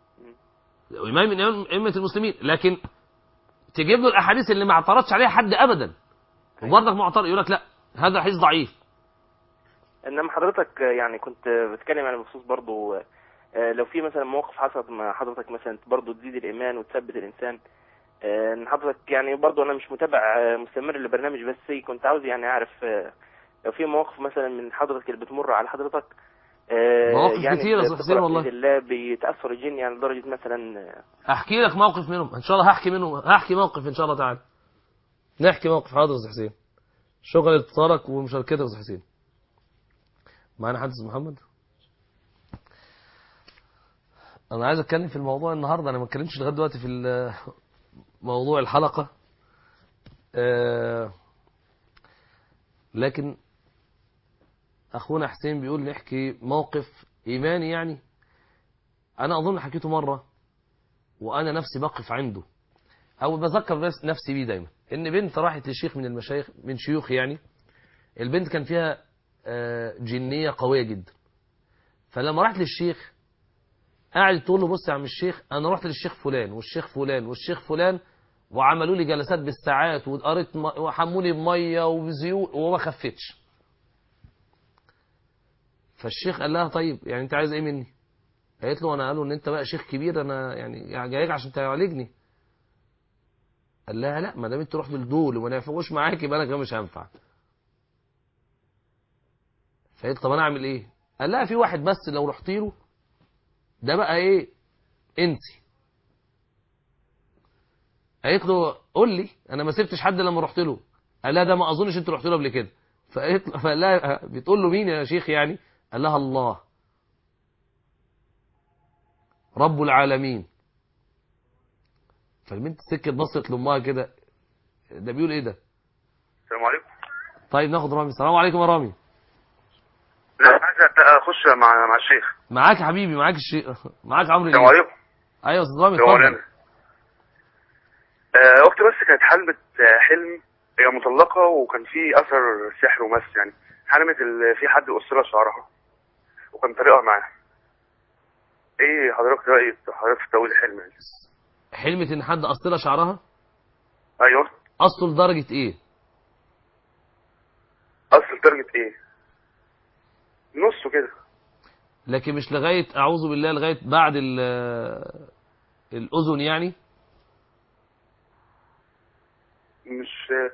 امام من ائمه المسلمين لكن تجيب له الاحاديث اللي ما اعترضش عليها حد ابدا وبرضك معترض يقول لك لا هذا حديث ضعيف انما حضرتك آه، يعني كنت آه، بتكلم يعني بخصوص برضو آه، آه، لو في مثلا مواقف حصلت مع حضرتك مثلا برضو تزيد الايمان وتثبت الانسان آه، ان حضرتك يعني برضو انا مش متابع آه، مستمر للبرنامج بس كنت عاوز يعني اعرف آه، لو في مواقف مثلا من حضرتك اللي بتمر على حضرتك آه، مواقف يعني كتيرة يا أستاذ حسين بتقرأ والله. بإذن الله بيتاثر الجن يعني لدرجه مثلا آه، احكي لك موقف منهم ان شاء الله هحكي منهم هحكي موقف ان شاء الله تعالى نحكي موقف حاضر يا أستاذ حسين شغل اتصالك ومشاركتك يا أستاذ حسين معانا حد اسمه محمد انا عايز اتكلم في الموضوع النهارده انا ما اتكلمتش لغايه دلوقتي في ال- موضوع الحلقه آه، لكن اخونا حسين بيقول نحكي موقف ايماني يعني انا اظن حكيته مره وانا نفسي بقف عنده او بذكر نفس- نفسي بيه دايما ان بنت راحت لشيخ من المشايخ من شيوخ يعني البنت كان فيها آه، جنيه قويه جدا فلما راحت للشيخ قاعد تقول له بص يا عم الشيخ انا رحت للشيخ فلان والشيخ فلان والشيخ فلان وعملوا لي جلسات بالساعات وقريت م- وحموني بميه وبزيوت وما خفتش فالشيخ قال لها طيب يعني انت عايز ايه مني قالت له انا قالوا ان انت بقى شيخ كبير انا يعني جايك عشان تعالجني قال لها لا ما دام انت رحت لدول وما نفعوش معاك يبقى انا كمان مش هنفع فقالت طب انا اعمل ايه قال لها في واحد بس لو رحت له ده بقى ايه انت قالت له قول لي انا ما سبتش حد لما رحت له قال لها ده ما اظنش انت رحت له قبل كده فقالت له فقال لها بتقول له مين يا شيخ يعني قال لها الله رب العالمين فالبنت سكت بصت لامها كده ده بيقول ايه ده السلام عليكم طيب ناخد رامي السلام عليكم يا رامي لا عايز اخش مع مع الشيخ معاك يا حبيبي معاك الشيء معاك عمرو السلام إلياس. عليكم ايوه يا استاذ رامي السلام اتفضل عليكم آه، اختي بس كانت حلمت آه، حلم هي مطلقه وكان في اثر سحر ومس يعني حلمت ال- في حد قص لها شعرها وكان طريقها معاها ايه حضرتك رايك حضرتك في تاويل الحلم يعني حلمت ان حد قص لها شعرها ايوه قصه لدرجه ايه اصل درجه ايه نصه كده لكن مش لغايه اعوذ بالله لغايه بعد ال- الاذن يعني مش آه،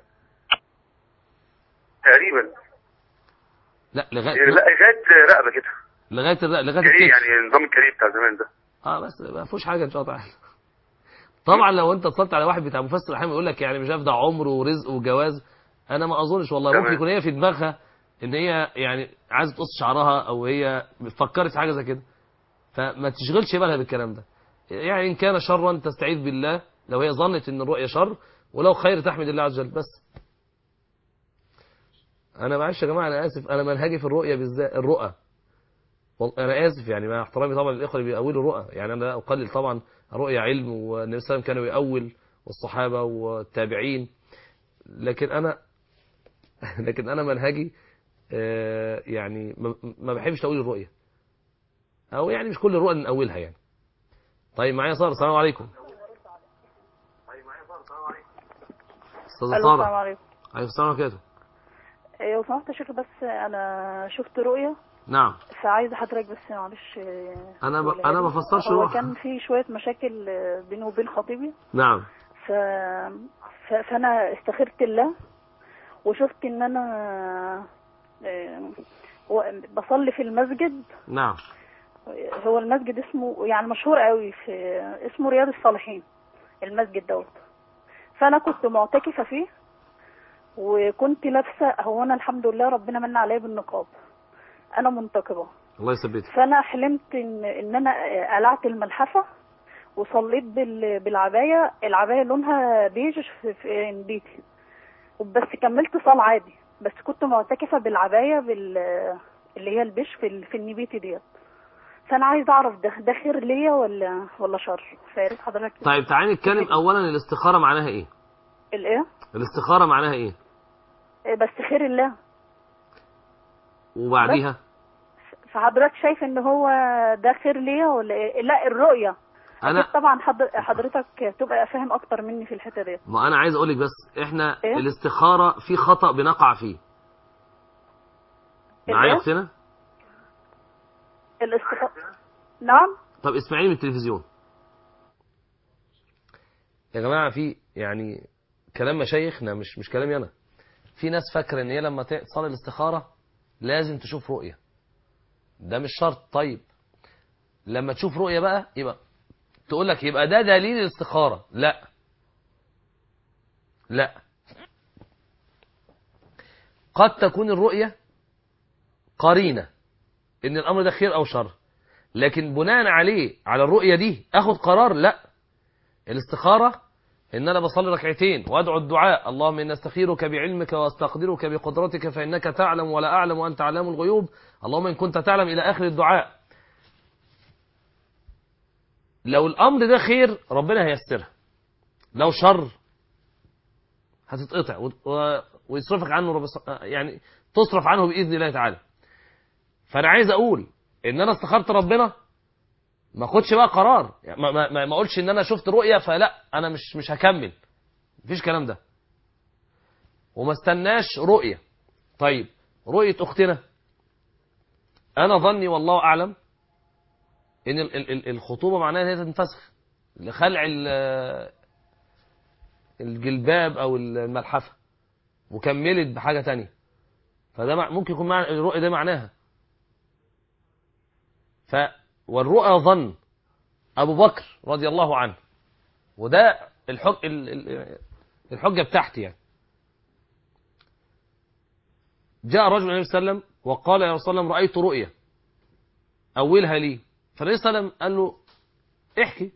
تقريبا لا لغايه يعني لا لغايه رقبه كده لغايه الرق- لغايه كريه الكتف يعني نظام الكريه بتاع زمان ده اه بس ما فيهوش حاجه ان شاء الله تعالى طبعا لو انت اتصلت على واحد بتاع مفسر الاحلام يقول لك يعني مش عارف ده عمر ورزق وجواز انا ما اظنش والله تمام. ممكن يكون هي في دماغها ان هي يعني عايزه تقص شعرها او هي فكرت في حاجه زي كده فما تشغلش بالها بالكلام ده يعني ان كان شرا تستعيذ بالله لو هي ظنت ان الرؤيا شر ولو خير تحمد الله عز وجل بس انا معلش يا جماعه انا اسف انا منهجي في الرؤيا بالذات الرؤى وال- انا اسف يعني مع احترامي طبعا للاخوه اللي بيأولوا الرؤى يعني انا لا اقلل طبعا الرؤيا علم والنبي صلى الله عليه وسلم كانوا يأول والصحابه والتابعين لكن انا لكن انا منهجي آه، يعني ما- ما بحبش تأويل الرؤيا او يعني مش كل الرؤى نأولها يعني طيب معايا ساره السلام عليكم استاذ الو السلام ساره عليكم عليكم السلام ورحمه الله إيه، لو سمحت يا شيخ بس انا شفت رؤية نعم فعايزة حضرتك بس معلش إيه، انا ب... تقولها انا لي. ما بفسرش هو روح كان في شوية مشاكل آه، بيني وبين خطيبي نعم ف... ف... فانا استخرت الله وشفت ان انا آه، و- بصلي في المسجد نعم هو المسجد اسمه يعني مشهور قوي في اسمه رياض الصالحين المسجد دوت فانا كنت معتكفه فيه وكنت لابسه هو انا الحمد لله ربنا من عليا بالنقاب انا منتقبه الله يثبتك فانا حلمت ان ان انا قلعت الملحفه وصليت بال- بالعبايه العبايه لونها بيج في, في بيتي بس كملت صلاة عادي بس كنت معتكفه بالعبايه بال اللي هي البيج في ال- في النبيتي ديت فانا عايزه اعرف ده ده خير ليا ولا ولا شر فيا ريت حضرتك طيب تعالي نتكلم اولا الاستخاره معناها ايه الايه الاستخاره معناها ايه إيه بس خير الله وبعديها فحضرتك شايف ان هو ده خير ليا ولا ايه لا الرؤيه انا أكيد طبعا حضر- حضرتك تبقى فاهم اكتر مني في الحته ديت ما انا عايز اقول لك بس احنا إيه؟ الاستخاره في خطا بنقع فيه معايا الإيه؟ اختنا الاستخاره نعم طب اسمعيني من التلفزيون يا جماعه في يعني كلام مشايخنا مش مش كلامي انا في ناس فاكره ان هي لما تصلي الاستخاره لازم تشوف رؤيه ده مش شرط طيب لما تشوف رؤيه بقى يبقى تقول لك يبقى ده دليل الاستخاره لا لا قد تكون الرؤيه قرينه ان الامر ده خير او شر لكن بناء عليه على الرؤية دي اخد قرار لا الاستخارة ان انا بصلي ركعتين وادعو الدعاء اللهم اني استخيرك بعلمك واستقدرك بقدرتك فانك تعلم ولا اعلم وانت علام الغيوب اللهم ان كنت تعلم الى اخر الدعاء لو الامر ده خير ربنا هيسرها لو شر هتتقطع و- و- ويصرفك عنه رب يعني تصرف عنه باذن الله تعالى فانا عايز اقول ان انا استخرت ربنا ما اخدش بقى قرار يعني ما, ما, ما- ما اقولش ان انا شفت رؤيه فلا انا مش مش هكمل مفيش كلام ده وما استناش رؤيه طيب رؤيه اختنا انا ظني والله اعلم ان ال- ال- ال- الخطوبه معناها ان هي تنفسخ لخلع ال- الجلباب او الملحفه وكملت بحاجه تانية فده مع- ممكن يكون معنى الرؤيه ده معناها ف والرؤى ظن ابو بكر رضي الله عنه وده الحج ال- ال- الحجه بتاعتي يعني جاء رجل النبي صلى الله عليه وسلم وقال يا رسول الله رايت رؤيا اولها لي فالنبي صلى الله عليه وسلم قال له احكي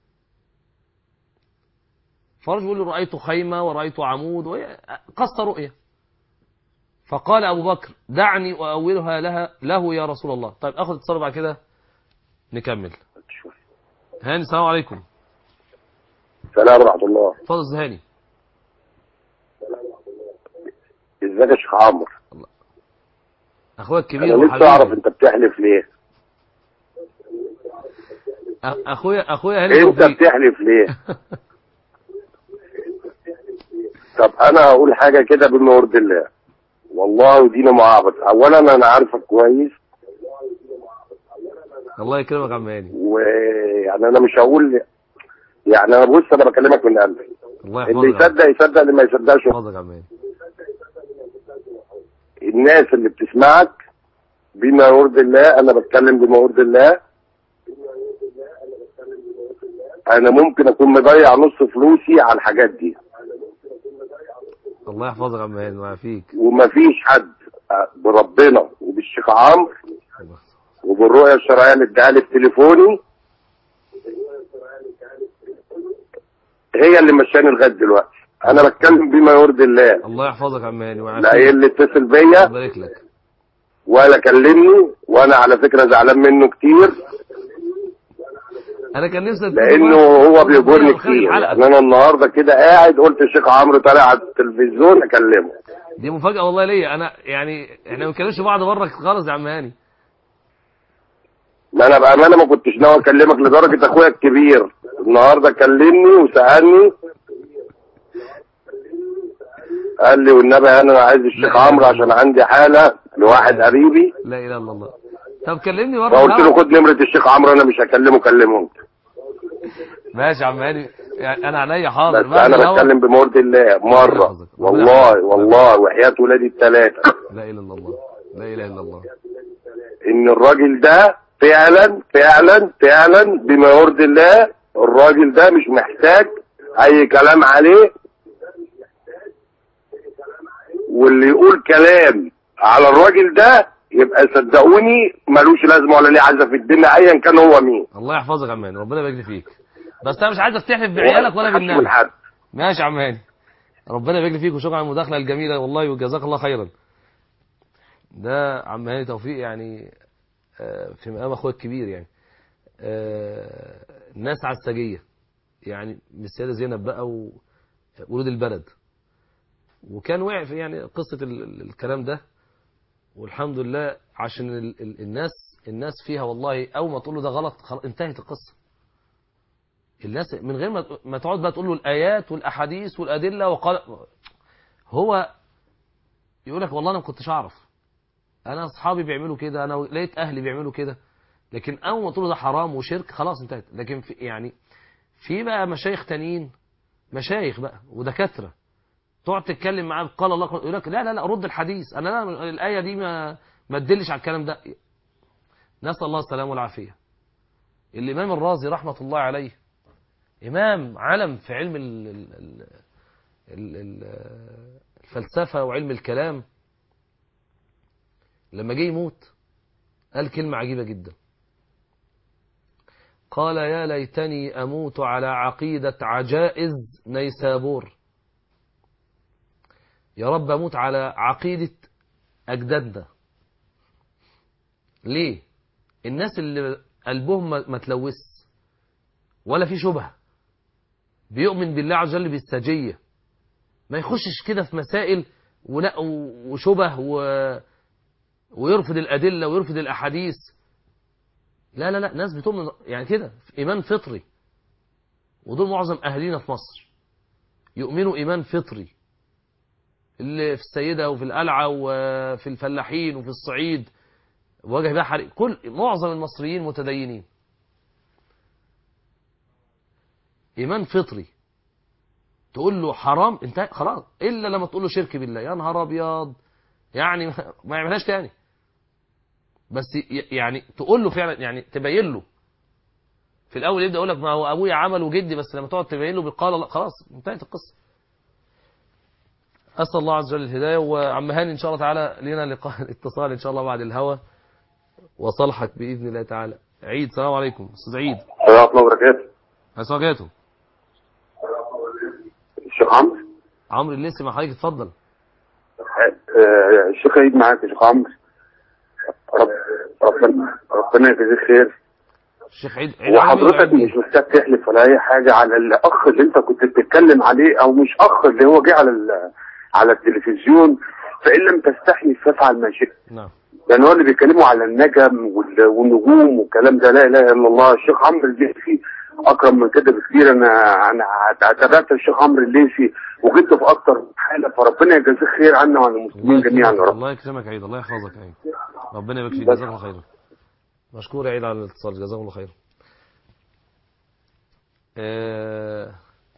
فرجل يقول له رأيت خيمة ورأيت عمود وهي قصة رؤية فقال أبو بكر دعني وأولها لها له يا رسول الله طيب أخذ اتصال بعد كده نكمل هاني السلام عليكم السلام ورحمة الله اتفضل يا هاني ازيك يا شيخ عمرو أخويا الكبير انا نفسي اعرف وحبيبي انت بتحلف ليه أ- أخويا أخويا هاني انت توفيق. بتحلف ليه طب انا هقول حاجة كده بما يرضي الله والله ودينا معابد اولا انا عارفك كويس الله يكرمك يا عم هاني ويعني انا مش هقول يعني انا بص انا بكلمك من قلبي الله اللي يحفظك يا عم. يصدق يصدق اللي ما يصدقش يحفظك يا عم هاني الناس اللي بتسمعك بما يرضي الله انا بتكلم بما يرضي الله انا ممكن اكون مضيع نص فلوسي على الحاجات دي الله يحفظك يا عم هاني ويعافيك ومفيش حد بربنا وبالشيخ عمرو وبالرؤية الشرعية اللي اداها لي في تليفوني هي اللي مشاني لغاية دلوقتي انا بتكلم بما يرضي الله الله يحفظك يا عم هاني لا ويعافيك ايه اللي اتصل بيا يبارك لك ولا كلمني وانا على فكرة زعلان منه كتير أنا كان نفسي أتكلم لانه بقى- هو بيجرني خارج كتير الحلقة. يعني انا النهارده كده قاعد قلت الشيخ عمرو طالع على التلفزيون اكلمه دي مفاجأة والله ليا أنا يعني إحنا ما بنتكلمش بعض بره خالص يا عم هاني ما انا بامانه ما كنتش ناوي اكلمك لدرجه اخويا الكبير النهارده كلمني وسالني قال لي والنبي انا عايز الشيخ عمرو عشان عندي حاله لواحد قريبي لا إله إلا الله طب كلمني بره فقلت له الهوا. خد نمره الشيخ عمرو انا مش هكلمه كلمه انت ماشي يا عم هاني يعني أنا عينيا حاضر بس بعد انا الهوا. بتكلم بمرضي الله مره والله والله وحياه ولادي الثلاثه لا إله إلا الله لا إله إلا الله ان الراجل ده فعلا فعلا فعلا بما يرضي الله الراجل ده مش محتاج اي كلام عليه واللي يقول كلام على الراجل ده يبقى صدقوني ملوش لازمه ولا ليه عايزه في الدنيا ايا كان هو مين الله يحفظك يا عم هاني ربنا يبارك لي فيك بس أنا مش عايزك تحلف بعيالك ولا محدش بالنبي من حد. ماشي يا عم هاني ربنا يبارك لي فيك وشكرا على المداخلة الجميلة والله وجزاك الله خيرا ده عم هاني توفيق يعني آه، في مقام اخويا الكبير يعني آه، ناس عساجية يعني من السيدة زينب بقى وولود البلد وكان وقع في يعني قصة ال- ال- الكلام ده والحمد لله عشان ال- ال- الناس الناس فيها والله اول ما تقول له ده غلط خلاص انتهت القصة الناس من غير ما ما تقعد بقى تقول له الايات والاحاديث والادله وقال هو يقول لك والله انا ما كنتش اعرف انا اصحابي بيعملوا كده انا لقيت اهلي بيعملوا كده لكن اول ما تقول له ده حرام وشرك خلاص انتهت لكن في يعني في بقى مشايخ تانيين مشايخ بقى ودكاتره تقعد تتكلم معاه قال الله يقول لك لا لا لا رد الحديث انا لا الايه دي ما ما تدلش على الكلام ده نسال الله السلامه والعافيه الامام الرازي رحمه الله عليه إمام علم في علم ال- ال- ال- ال- ال- الفلسفة وعلم الكلام لما جه يموت قال كلمة عجيبة جدا قال يا ليتني أموت على عقيدة عجائز نيسابور يا رب أموت على عقيدة أجدادنا ليه الناس اللي قلبهم ما ما تلوث ولا في شبهة بيؤمن بالله عز وجل بالسجية ما يخشش كده في مسائل ولا وشبه و... ويرفض الأدلة ويرفض الأحاديث لا لا لا ناس بتؤمن يعني كده إيمان فطري ودول معظم أهالينا في مصر يؤمنوا إيمان فطري اللي في السيدة وفي القلعة وفي الفلاحين وفي الصعيد وجه بحري كل معظم المصريين متدينين إيمان فطري تقول له حرام انت خلاص إلا لما تقول له شرك بالله يا نهار أبيض يعني ما يعملهاش تاني بس ي- يعني تقول له فعلا يعني تبين له في الأول يبدأ يقول لك ما هو أبويا عمل وجدي بس لما تقعد تبين له بالقال لا خلاص انتهت القصة أسأل الله عز وجل الهداية وعم هاني إن شاء الله تعالى لنا لقاء اتصال إن شاء الله بعد الهوى وصلحك بإذن الله تعالى عيد السلام عليكم أستاذ عيد ورحمة الله وبركاته أسواجاته الشيخ عمرو عمرو الليسي مع حضرتك اتفضل آه، الشيخ عيد معاك يا شيخ عمرو رب ربنا ربنا يجزيك خير الشيخ عيد عيد عمرو وحضرتك مش محتاج تحلف ولا اي حاجه على الاخ اللي انت كنت بتتكلم عليه او مش اخ اللي هو جه على ال- على التلفزيون فان لم تستحي فافعل ما شئت نعم لان هو اللي بيتكلموا على النجم وال- والنجوم والكلام ده لا اله الا الله الشيخ عمرو الليثي اكرم من كده بكتير انا انا تابعت الشيخ عمرو الليثي وجدته في اكتر من حاله فربنا يجازيه خير عنا وعن المسلمين جميعا يا رب الله يكرمك عيد الله يحفظك عيد ربنا يبارك فيك بس. جزاك الله خيرا مشكور يا عيد على الاتصال جزاك الله خيرا آه،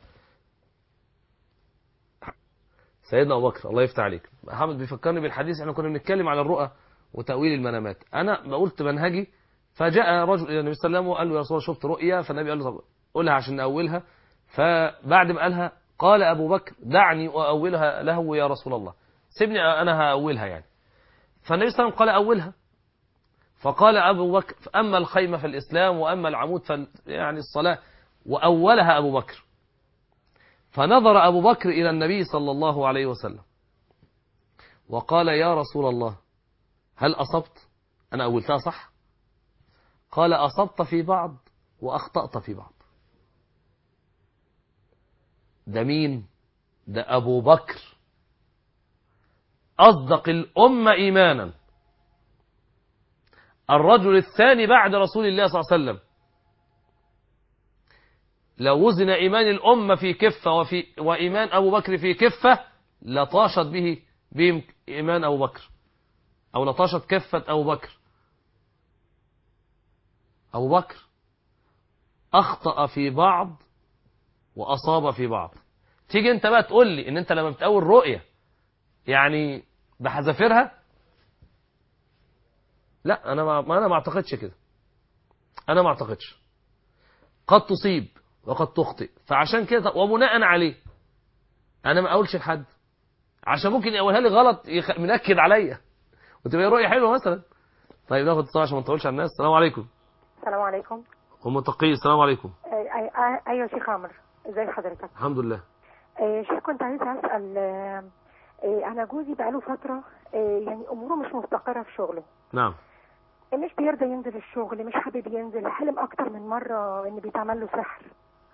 سيدنا ابو بكر الله يفتح عليك محمد بيفكرني بالحديث احنا كنا بنتكلم على الرؤى وتاويل المنامات انا قلت منهجي فجاء رجل الى النبي صلى الله عليه وسلم وقال له يا رسول الله شفت رؤيا فالنبي قال له طب قولها عشان ناولها فبعد ما قالها قال ابو بكر دعني ااولها له يا رسول الله سيبني انا هاولها يعني فالنبي صلى الله عليه وسلم قال اولها فقال ابو بكر اما الخيمه في الاسلام واما العمود فال يعني الصلاه واولها ابو بكر فنظر ابو بكر الى النبي صلى الله عليه وسلم وقال يا رسول الله هل اصبت انا اولتها صح قال اصبت في بعض واخطات في بعض ده مين ده ابو بكر اصدق الامه ايمانا الرجل الثاني بعد رسول الله صلى الله عليه وسلم لو وزن إيمان الأمة في كفة وفي وإيمان أبو بكر في كفة لطاشت به بهم إيمان أبو بكر أو لطاشت كفة أبو بكر أبو بكر أخطأ في بعض وأصاب في بعض تيجي أنت بقى تقول لي إن أنت لما بتقول رؤية يعني بحذافيرها لا أنا ما ما أنا ما أعتقدش كده أنا ما أعتقدش قد تصيب وقد تخطئ فعشان كده وبناء عليه انا ما اقولش لحد عشان ممكن يقولها لي غلط يخ... منكد عليا وتبقى رؤيه حلوه مثلا طيب ناخد اتصال عشان ما نطولش على الناس السلام عليكم السلام عليكم ام تقي السلام عليكم أي- أي- أي- ايوه شيخ عمرو ازي حضرتك الحمد لله آه، شيخ كنت عايزه اسال آه، آه، انا جوزي بقاله فتره آه، يعني اموره مش مستقره في شغله نعم مش بيرضى ينزل الشغل مش حابب ينزل حلم اكتر من مره ان بيتعمل له سحر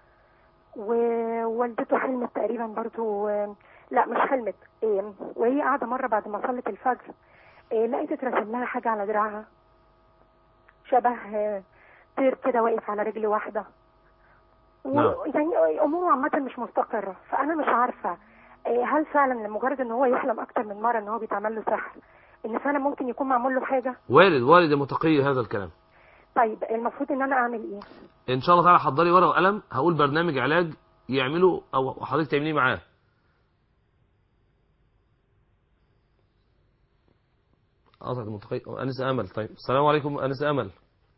ووالدته حلمت تقريبا برضو آه، لا مش حلمت آه، وهي قاعده مره بعد ما صلت الفجر آه، لقيت اترسم لها حاجه على دراعها شبه آه، طير كده واقف على رجل واحده نعم. و- يعني اموره عامه مش مستقره فانا مش عارفه آه، هل فعلا لمجرد ان هو يحلم اكتر من مره ان هو بيتعمل له سحر ان فعلا ممكن يكون معمول له حاجه وارد وارد يا متقي هذا الكلام طيب المفروض ان انا اعمل ايه ان شاء الله تعالى حضري ورقه وقلم هقول برنامج علاج يعمله او حضرتك تعمليه معاه قطعت المتقي انسه امل طيب السلام عليكم انسه امل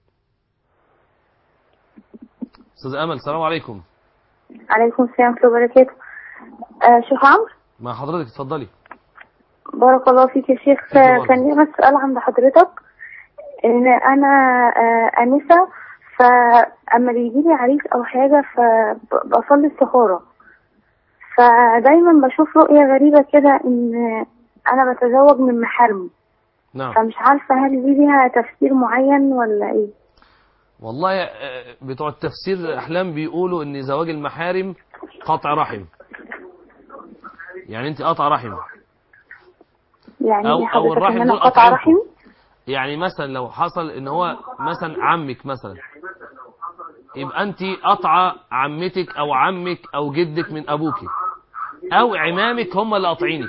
استاذ امل السلام عليكم عليكم السلام ورحمة الله وبركاته آه شيخ عمرو مع حضرتك اتفضلي بارك الله فيك يا شيخ الله. آه، كان لي بس سؤال عند حضرتك ان انا آه انسة فأما بيجيلي عريس أو حاجة فبصلي استخارة فدايما بشوف رؤية غريبة كده إن أنا بتزوج من محارمي نعم فمش عارفة هل دي ليها تفسير معين ولا إيه والله آه، بتوع التفسير الأحلام بيقولوا إن زواج المحارم قطع رحم يعني أنت قطع رحم يعني أو- إيه أو حضرتك الرحم إن أنا دول قطع قطعينكم. رحمي يعني مثلا لو حصل إن هو مثلا عمك مثلا يبقى أنت قطعة عمتك أو عمك أو جدك من أبوك أو عمامك هم اللي قاطعينك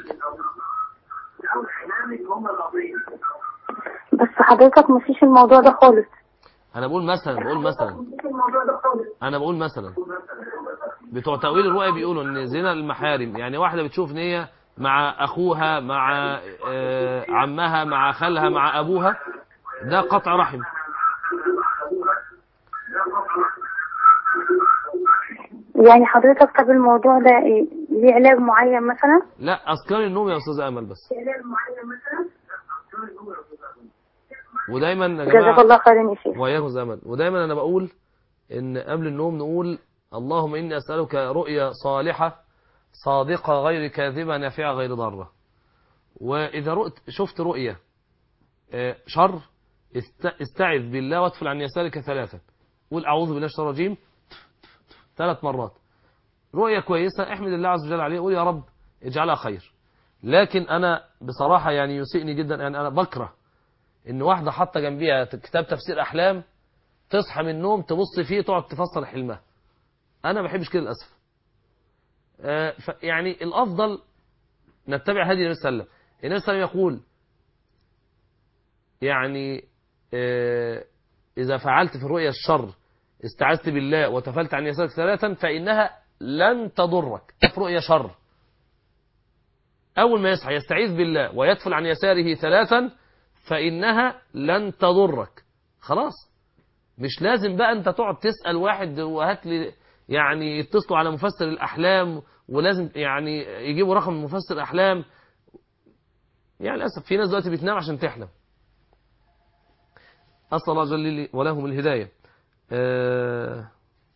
بس حضرتك مفيش الموضوع ده خالص أنا بقول مثلا بقول مثلا أنا بقول مثلا بتوع تأويل الرؤيا بيقولوا إن زنا المحارم يعني واحدة بتشوف إن هي مع أخوها مع آه، عمها مع خالها مع أبوها ده قطع رحم يعني حضرتك طب الموضوع ده إيه؟ ليه علاج معين مثلا لا أذكار النوم يا أستاذ أمل بس ودايما يا جزاك جماعة الله خيرا يا شيخ وإياكم زمن ودايما أنا بقول إن قبل النوم نقول اللهم إني أسألك رؤيا صالحة صادقة غير كاذبة نافعة غير ضارة وإذا رؤت شفت رؤية آه، شر است- استعذ بالله وادفل عن يسارك ثلاثة قول أعوذ بالله من الشيطان الرجيم ثلاث مرات رؤية كويسة احمد الله عز وجل عليه قول يا رب اجعلها خير لكن أنا بصراحة يعني يسئني جدا يعني أنا بكره إن واحدة حاطة جنبيها كتاب تفسير أحلام تصحى من النوم تبص فيه تقعد تفسر حلمها أنا ما بحبش كده للأسف آه، ف- يعني الأفضل نتبع هدي النبي صلى الله عليه وسلم النبي صلى الله عليه وسلم يقول يعني آه، إذا فعلت في الرؤيا الشر استعذت بالله وتفلت عن يسارك ثلاثا فإنها لن تضرك في رؤيا شر أول ما يصحى يستعيذ بالله ويدفل عن يساره ثلاثا فإنها لن تضرك خلاص مش لازم بقى أنت تقعد تسأل واحد وهات لي يعني يتصلوا على مفسر الأحلام ولازم يعني يجيبوا رقم مفسر الأحلام يعني للأسف في ناس دلوقتي بتنام عشان تحلم أسأل الله جل لي ولهم الهداية آه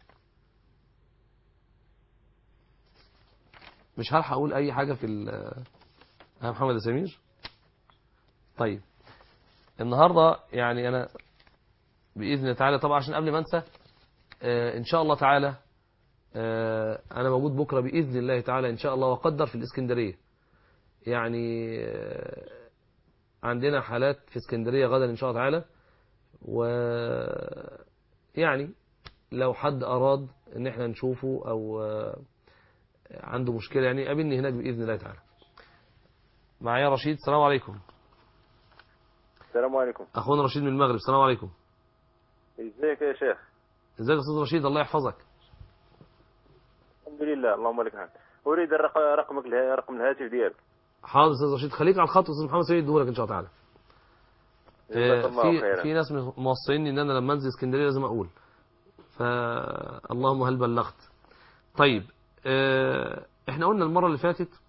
مش هلحق أقول أي حاجة في ال يا محمد يا سمير طيب النهاردة يعني أنا بإذن الله تعالى طبعا عشان قبل ما أنسى آه إن شاء الله تعالى آه أنا موجود بكرة بإذن الله تعالى إن شاء الله وقدر في الإسكندرية يعني آه عندنا حالات في اسكندرية غدا إن شاء الله تعالى و يعني لو حد أراد إن احنا نشوفه أو آه عنده مشكلة يعني قابلني هناك بإذن الله تعالى معايا رشيد السلام عليكم السلام عليكم أخونا رشيد من المغرب السلام عليكم ازيك يا شيخ ازيك يا أستاذ رشيد الله يحفظك الحمد لله اللهم لك الحمد اريد الرق- رقمك اله- رقم الهاتف ديالك حاضر أستاذ رشيد خليك على الخط أستاذ محمد سيد يديهولك إن شاء الله تعالى جزاك آه، الله في خيرا. في ناس موصيني ان انا لما انزل اسكندريه لازم اقول فاللهم هل بلغت طيب آه، احنا قلنا المره اللي فاتت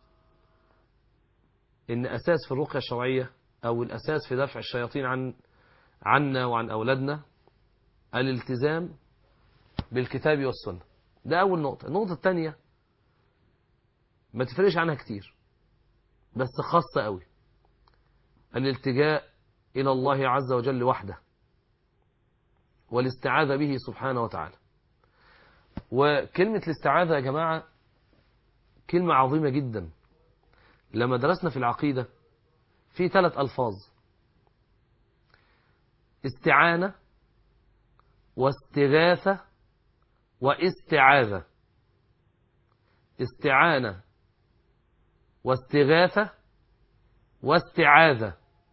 ان اساس في الرقيه الشرعيه او الاساس في دفع الشياطين عن عنا وعن اولادنا الالتزام بالكتاب والسنه ده اول نقطه النقطه الثانيه ما تفرقش عنها كتير بس خاصه قوي الالتجاء إلى الله عز وجل وحده والاستعاذة به سبحانه وتعالى وكلمة الاستعاذة يا جماعة كلمة عظيمة جدا لما درسنا في العقيدة في ثلاث ألفاظ استعانة واستغاثة واستعاذة استعانة واستغاثة واستعاذة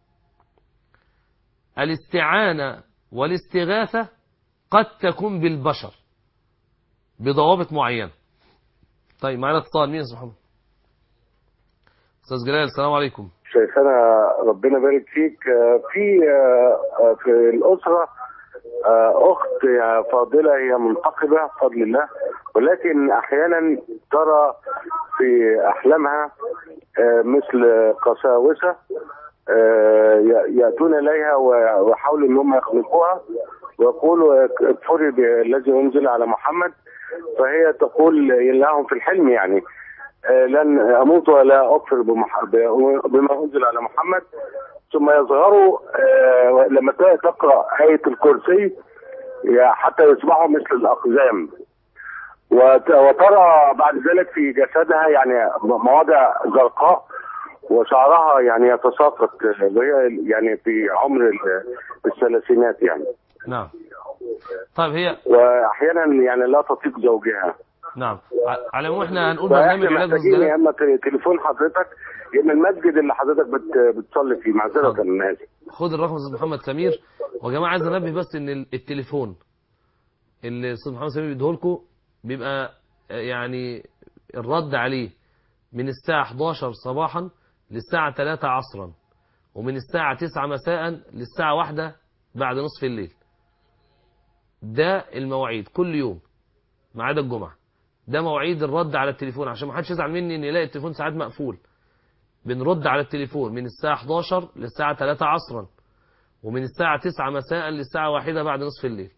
الاستعانة والاستغاثة قد تكون بالبشر بضوابط معينة طيب معنا اتصال مين يا أستاذ محمد استاذ جلال السلام عليكم شيخنا ربنا يبارك فيك آه، في آه، آه، في الأسرة آه، أخت يا فاضلة هي منتقبة بفضل الله ولكن أحيانا ترى في أحلامها آه، مثل قساوسة آه، ي- يأتون إليها و- ويحاولوا إن هم يخنقوها ويقول اكفري بالذي انزل على محمد فهي تقول لهم في الحلم يعني آه، لن اموت ولا اكفر بمح- بما انزل على محمد ثم يظهروا آه، لما تقرا ايه الكرسي يا- حتى يصبحوا مثل الاقزام وت- وترى بعد ذلك في جسدها يعني مواضع زرقاء وشعرها يعني يتساقط وهي يعني في عمر ال- الثلاثينات يعني نعم طيب هي واحيانا يعني لا تطيق زوجها نعم ع- على العموم احنا هنقول برنامج فاحنا علاج محتاجين يا الزلات اما ت- تليفون حضرتك يا اما المسجد اللي حضرتك بت- بتصلي فيه معذره انا اسف خد الرقم استاذ محمد سمير وجماعه عايز انبه بس ان ال- التليفون اللي استاذ محمد سمير بيديه لكم بيبقى آه، يعني الرد عليه من الساعه 11 صباحا للساعه 3 عصرا ومن الساعه 9 مساء للساعه 1 بعد نصف الليل ده المواعيد كل يوم ما عدا الجمعه ده مواعيد الرد على التليفون عشان ما حدش يزعل مني ان يلاقي التليفون ساعات مقفول بنرد على التليفون من الساعة 11 للساعة 3 عصرا ومن الساعة 9 مساء للساعة 1 بعد نصف الليل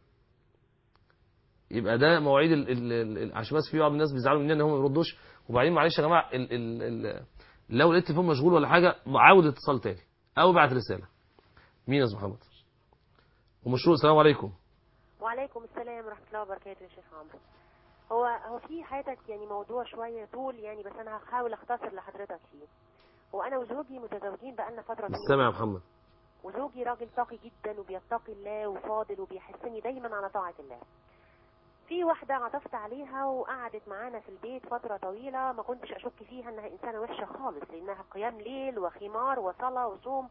يبقى ده مواعيد ال ال ال عشان بس في بعض الناس بيزعلوا مننا ان هم ما يردوش وبعدين معلش يا جماعه ال ال ال لو لقيت التليفون مشغول ولا حاجه عاود اتصال تاني او ابعت رساله مين يا استاذ محمد ومشروع السلام عليكم وعليكم السلام ورحمة الله وبركاته يا شيخ عمرو هو هو في حياتك يعني موضوع شوية طول يعني بس أنا هحاول أختصر لحضرتك فيه هو أنا وزوجي متزوجين بقالنا فترة مش طويلة سامع يا محمد وزوجي راجل تقي جدا وبيتقي الله وفاضل وبيحسني دايما على طاعة الله في واحدة عطفت عليها وقعدت معانا في البيت فترة طويلة ما كنتش أشك فيها إنها إنسانة وحشة خالص لأنها قيام ليل وخمار وصلاة وصوم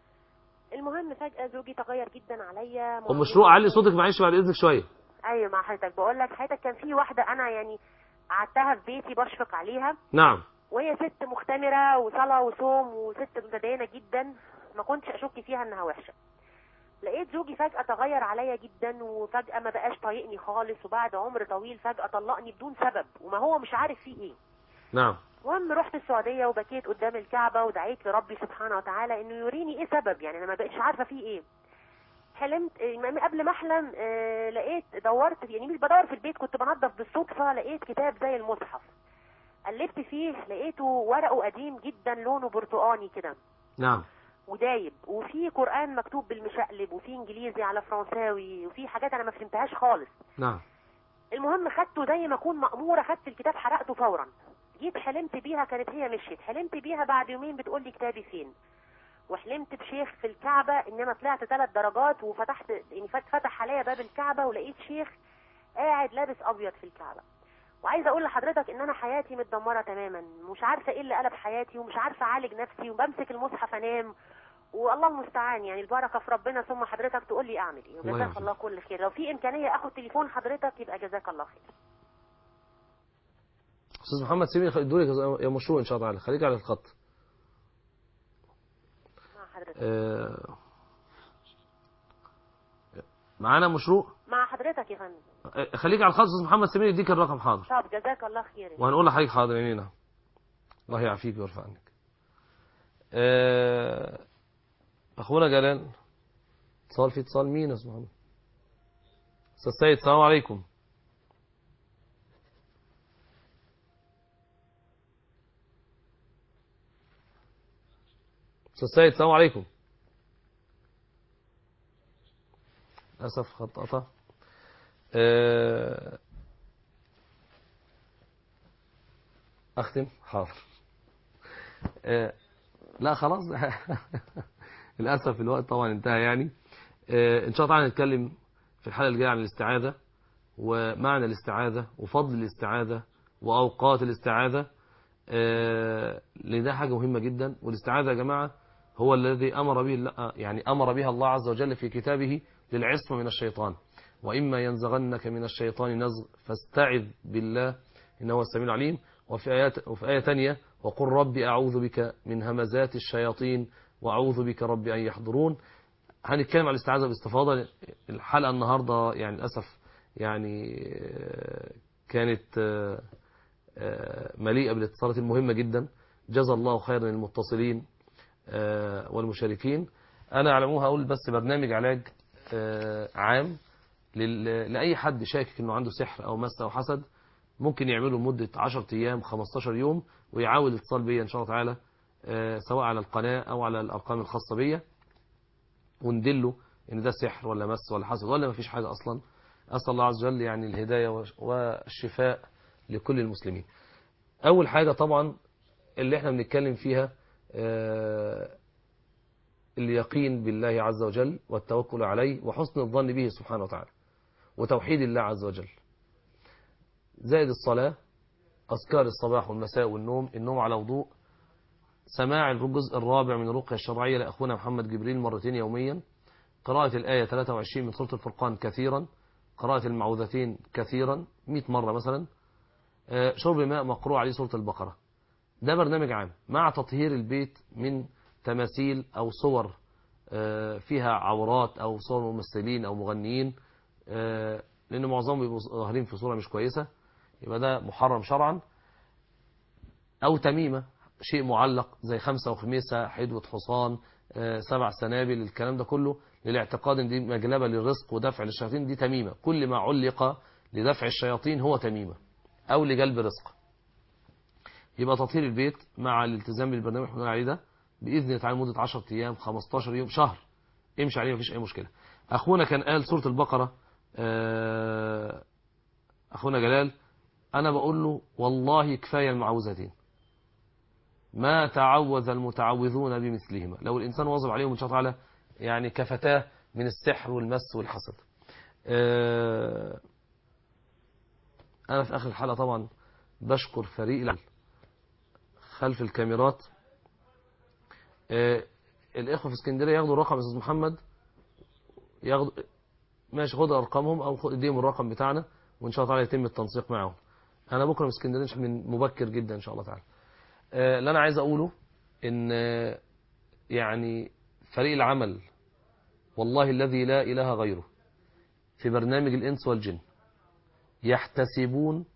المهم فجأة زوجي تغير جدا عليا ومشروع علي صوتك معلش بعد اذنك شويه ايوه مع حضرتك بقول لك حضرتك كان في واحده انا يعني قعدتها في بيتي بشفق عليها نعم وهي ست مختمره وصلاه وصوم وست متدينه جدا ما كنتش اشك فيها انها وحشه لقيت زوجي فجأة تغير عليا جدا وفجأة ما بقاش طايقني خالص وبعد عمر طويل فجأة طلقني بدون سبب وما هو مش عارف فيه ايه نعم المهم رحت السعودية وبكيت قدام الكعبة ودعيت لربي سبحانه وتعالى انه يوريني ايه سبب يعني انا ما بقتش عارفة فيه ايه حلمت آه، قبل ما احلم آه، لقيت دورت يعني مش بدور في البيت كنت بنظف بالصدفة لقيت كتاب زي المصحف قلبت فيه لقيته ورقه قديم جدا لونه برتقاني كده نعم ودايب وفي قرآن مكتوب بالمشقلب وفي انجليزي على فرنساوي وفي حاجات انا ما فهمتهاش خالص نعم المهم خدته زي ما اكون مأمورة خدت الكتاب حرقته فورا جيت حلمت بيها كانت هي مشيت حلمت بيها بعد يومين بتقول لي كتابي فين وحلمت بشيخ في الكعبة ان انا طلعت ثلاث درجات وفتحت يعني فت- فتح عليا باب الكعبة ولقيت شيخ قاعد لابس ابيض في الكعبة وعايزه اقول لحضرتك ان انا حياتي متدمره تماما مش عارفه ايه اللي قلب حياتي ومش عارفه اعالج نفسي وبمسك المصحف انام والله المستعان يعني البركه في ربنا ثم حضرتك تقول لي اعمل ايه الله وجزاك يعافيك. الله كل خير لو في امكانيه اخد تليفون حضرتك يبقى جزاك الله خير استاذ محمد سيبني ادولك يا مشروع ان شاء الله تعالى خليك على الخط مع حضرتك آه، معانا مشروع مع حضرتك يا فندم آه، خليك على الخط استاذ محمد سمير يديك الرقم حاضر طب جزاك الله خير وهنقول لحضرتك حاضر يمينة الله يعافيك ويرفع عنك آه، اخونا جلال اتصال في اتصال مين يا استاذ محمد استاذ سيد السلام عليكم استاذ سيد السلام عليكم للاسف خط قطع آه، اختم حاضر آه، لا خلاص للاسف الوقت طبعا انتهى يعني آه، ان شاء الله تعالى نتكلم في الحلقه الجايه عن الاستعاذه ومعنى الاستعاذه وفضل الاستعاذه واوقات الاستعاذه آه، لان ده حاجه مهمه جدا والاستعاذه يا جماعه هو الذي امر به الله- يعني امر بها الله عز وجل في كتابه للعصمه من الشيطان واما ينزغنك من الشيطان نزغ فاستعذ بالله انه هو السميع العليم وفي آيات وفي آية تانية وقل ربي أعوذ بك من همزات الشياطين وأعوذ بك ربي أن يحضرون هنتكلم عن الاستعاذة باستفاضة الحلقة النهاردة يعني للأسف يعني آه، كانت آه، آه، مليئة بالاتصالات المهمة جدا جزا الله خيرا للمتصلين آه، والمشاركين أنا على العموم هقول بس برنامج علاج آه، عام لل- لأي حد شاكك أنه عنده سحر أو مس أو حسد ممكن يعمله لمدة 10 أيام 15 يوم ويعاود اتصال بيا إن شاء الله تعالى آه، سواء على القناة أو على الأرقام الخاصة بيا وندله إن ده سحر ولا مس ولا حسد ولا مفيش حاجة أصلا أسأل الله عز وجل يعني الهداية وش- والشفاء لكل المسلمين أول حاجة طبعا اللي احنا بنتكلم فيها آه، اليقين بالله عز وجل والتوكل عليه وحسن الظن به سبحانه وتعالى وتوحيد الله عز وجل زائد الصلاة أذكار الصباح والمساء والنوم النوم على وضوء سماع الجزء الرابع من الرقية الشرعية لأخونا محمد جبريل مرتين يوميا قراءة الآية 23 من سورة الفرقان كثيرا قراءة المعوذتين كثيرا 100 مرة مثلا آه، شرب ماء مقروء عليه سورة البقرة ده برنامج عام مع تطهير البيت من تماثيل أو صور آه، فيها عورات أو صور ممثلين أو مغنيين آه، لأن معظمهم بيبقوا ظاهرين في صورة مش كويسة يبقى ده محرم شرعا أو تميمة شيء معلق زي خمسة وخميسة حدوة حصان آه، سبع سنابل الكلام ده كله للاعتقاد ان دي مجلبة للرزق ودفع للشياطين دي تميمة كل ما علق لدفع الشياطين هو تميمة أو لجلب رزق يبقى تطهير البيت مع الالتزام بالبرنامج اللي عليه ده بإذن الله تعالى مدة 10 أيام 15 يوم شهر امشي عليه مفيش أي مشكلة أخونا كان قال سورة البقرة آه، أخونا جلال أنا بقول له والله كفاية المعوذتين ما تعوذ المتعوذون بمثلهما لو الإنسان واظب عليهم إن شاء الله تعالى يعني كفتاه من السحر والمس والحسد آه، أنا في آخر الحلقة طبعا بشكر فريق العمل خلف الكاميرات آه، الإخوة في اسكندرية ياخدوا الرقم يا أستاذ محمد ياخدوا ماشي خد أرقامهم أو خد اديهم الرقم بتاعنا وإن شاء الله تعالى يتم التنسيق معهم أنا بكرة في اسكندرية إن شاء الله من مبكر جدا إن شاء الله تعالى آه، اللي أنا عايز أقوله إن آه، يعني فريق العمل والله الذي لا إله غيره في برنامج الإنس والجن يحتسبون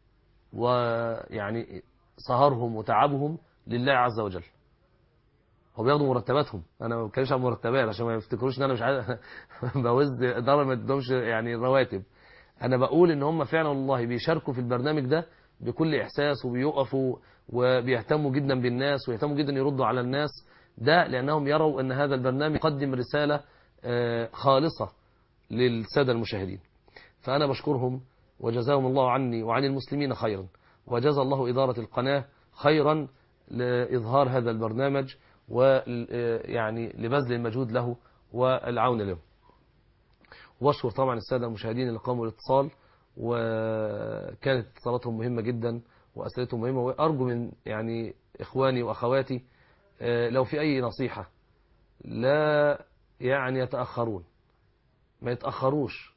ويعني سهرهم وتعبهم لله عز وجل هو بياخدوا مرتباتهم انا ما بتكلمش عن مرتبات عشان ما يفتكروش ان انا مش عايز بوز ضرر ما ادهمش يعني رواتب انا بقول ان هم فعلا والله بيشاركوا في البرنامج ده بكل احساس وبيقفوا وبيهتموا جدا بالناس ويهتموا جدا يردوا على الناس ده لانهم يروا ان هذا البرنامج يقدم رساله آه، خالصه للساده المشاهدين فانا بشكرهم وجزاهم الله عني وعن المسلمين خيرا وجزى الله إدارة القناة خيرا لإظهار هذا البرنامج ويعني لبذل المجهود له والعون له واشكر طبعا السادة المشاهدين اللي قاموا بالاتصال وكانت اتصالاتهم مهمة جدا وأسئلتهم مهمة وأرجو من يعني إخواني وأخواتي آه، لو في أي نصيحة لا يعني يتأخرون ما يتأخروش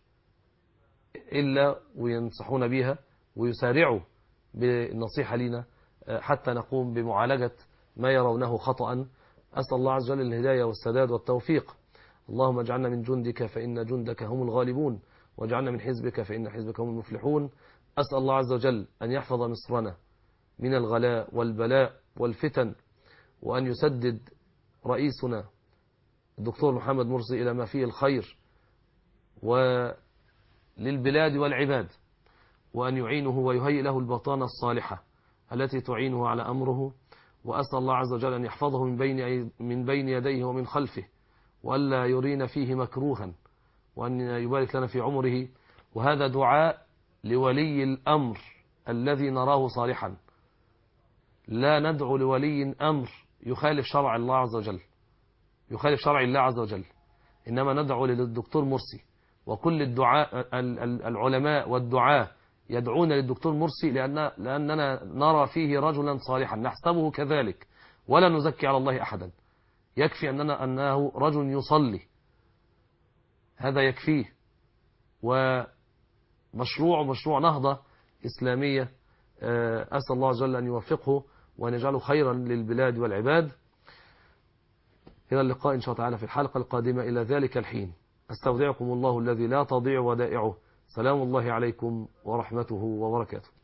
إلا وينصحون بها ويسارعوا بالنصيحة لنا حتى نقوم بمعالجة ما يرونه خطأ أسأل الله عز وجل الهداية والسداد والتوفيق اللهم اجعلنا من جندك فإن جندك هم الغالبون واجعلنا من حزبك فإن حزبك هم المفلحون أسأل الله عز وجل أن يحفظ مصرنا من الغلاء والبلاء والفتن وأن يسدد رئيسنا الدكتور محمد مرسي إلى ما فيه الخير وللبلاد والعباد وأن يعينه ويهيئ له البطانة الصالحة التي تعينه على أمره وأسأل الله عز وجل أن يحفظه من بين, من بين يديه ومن خلفه وألا يرين فيه مكروها وأن يبارك لنا في عمره وهذا دعاء لولي الأمر الذي نراه صالحا لا ندعو لولي أمر يخالف شرع الله عز وجل يخالف شرع الله عز وجل إنما ندعو للدكتور مرسي وكل الدعاء العلماء والدعاة يدعون للدكتور مرسي لأن لأننا نرى فيه رجلا صالحا نحسبه كذلك ولا نزكي على الله أحدا يكفي أننا أنه رجل يصلي هذا يكفيه ومشروع مشروع نهضة إسلامية أسأل الله عز وجل أن يوفقه وأن يجعله خيرا للبلاد والعباد إلى اللقاء إن شاء الله تعالى في الحلقة القادمة إلى ذلك الحين استودعكم الله الذي لا تضيع ودائعه سلام الله عليكم ورحمته وبركاته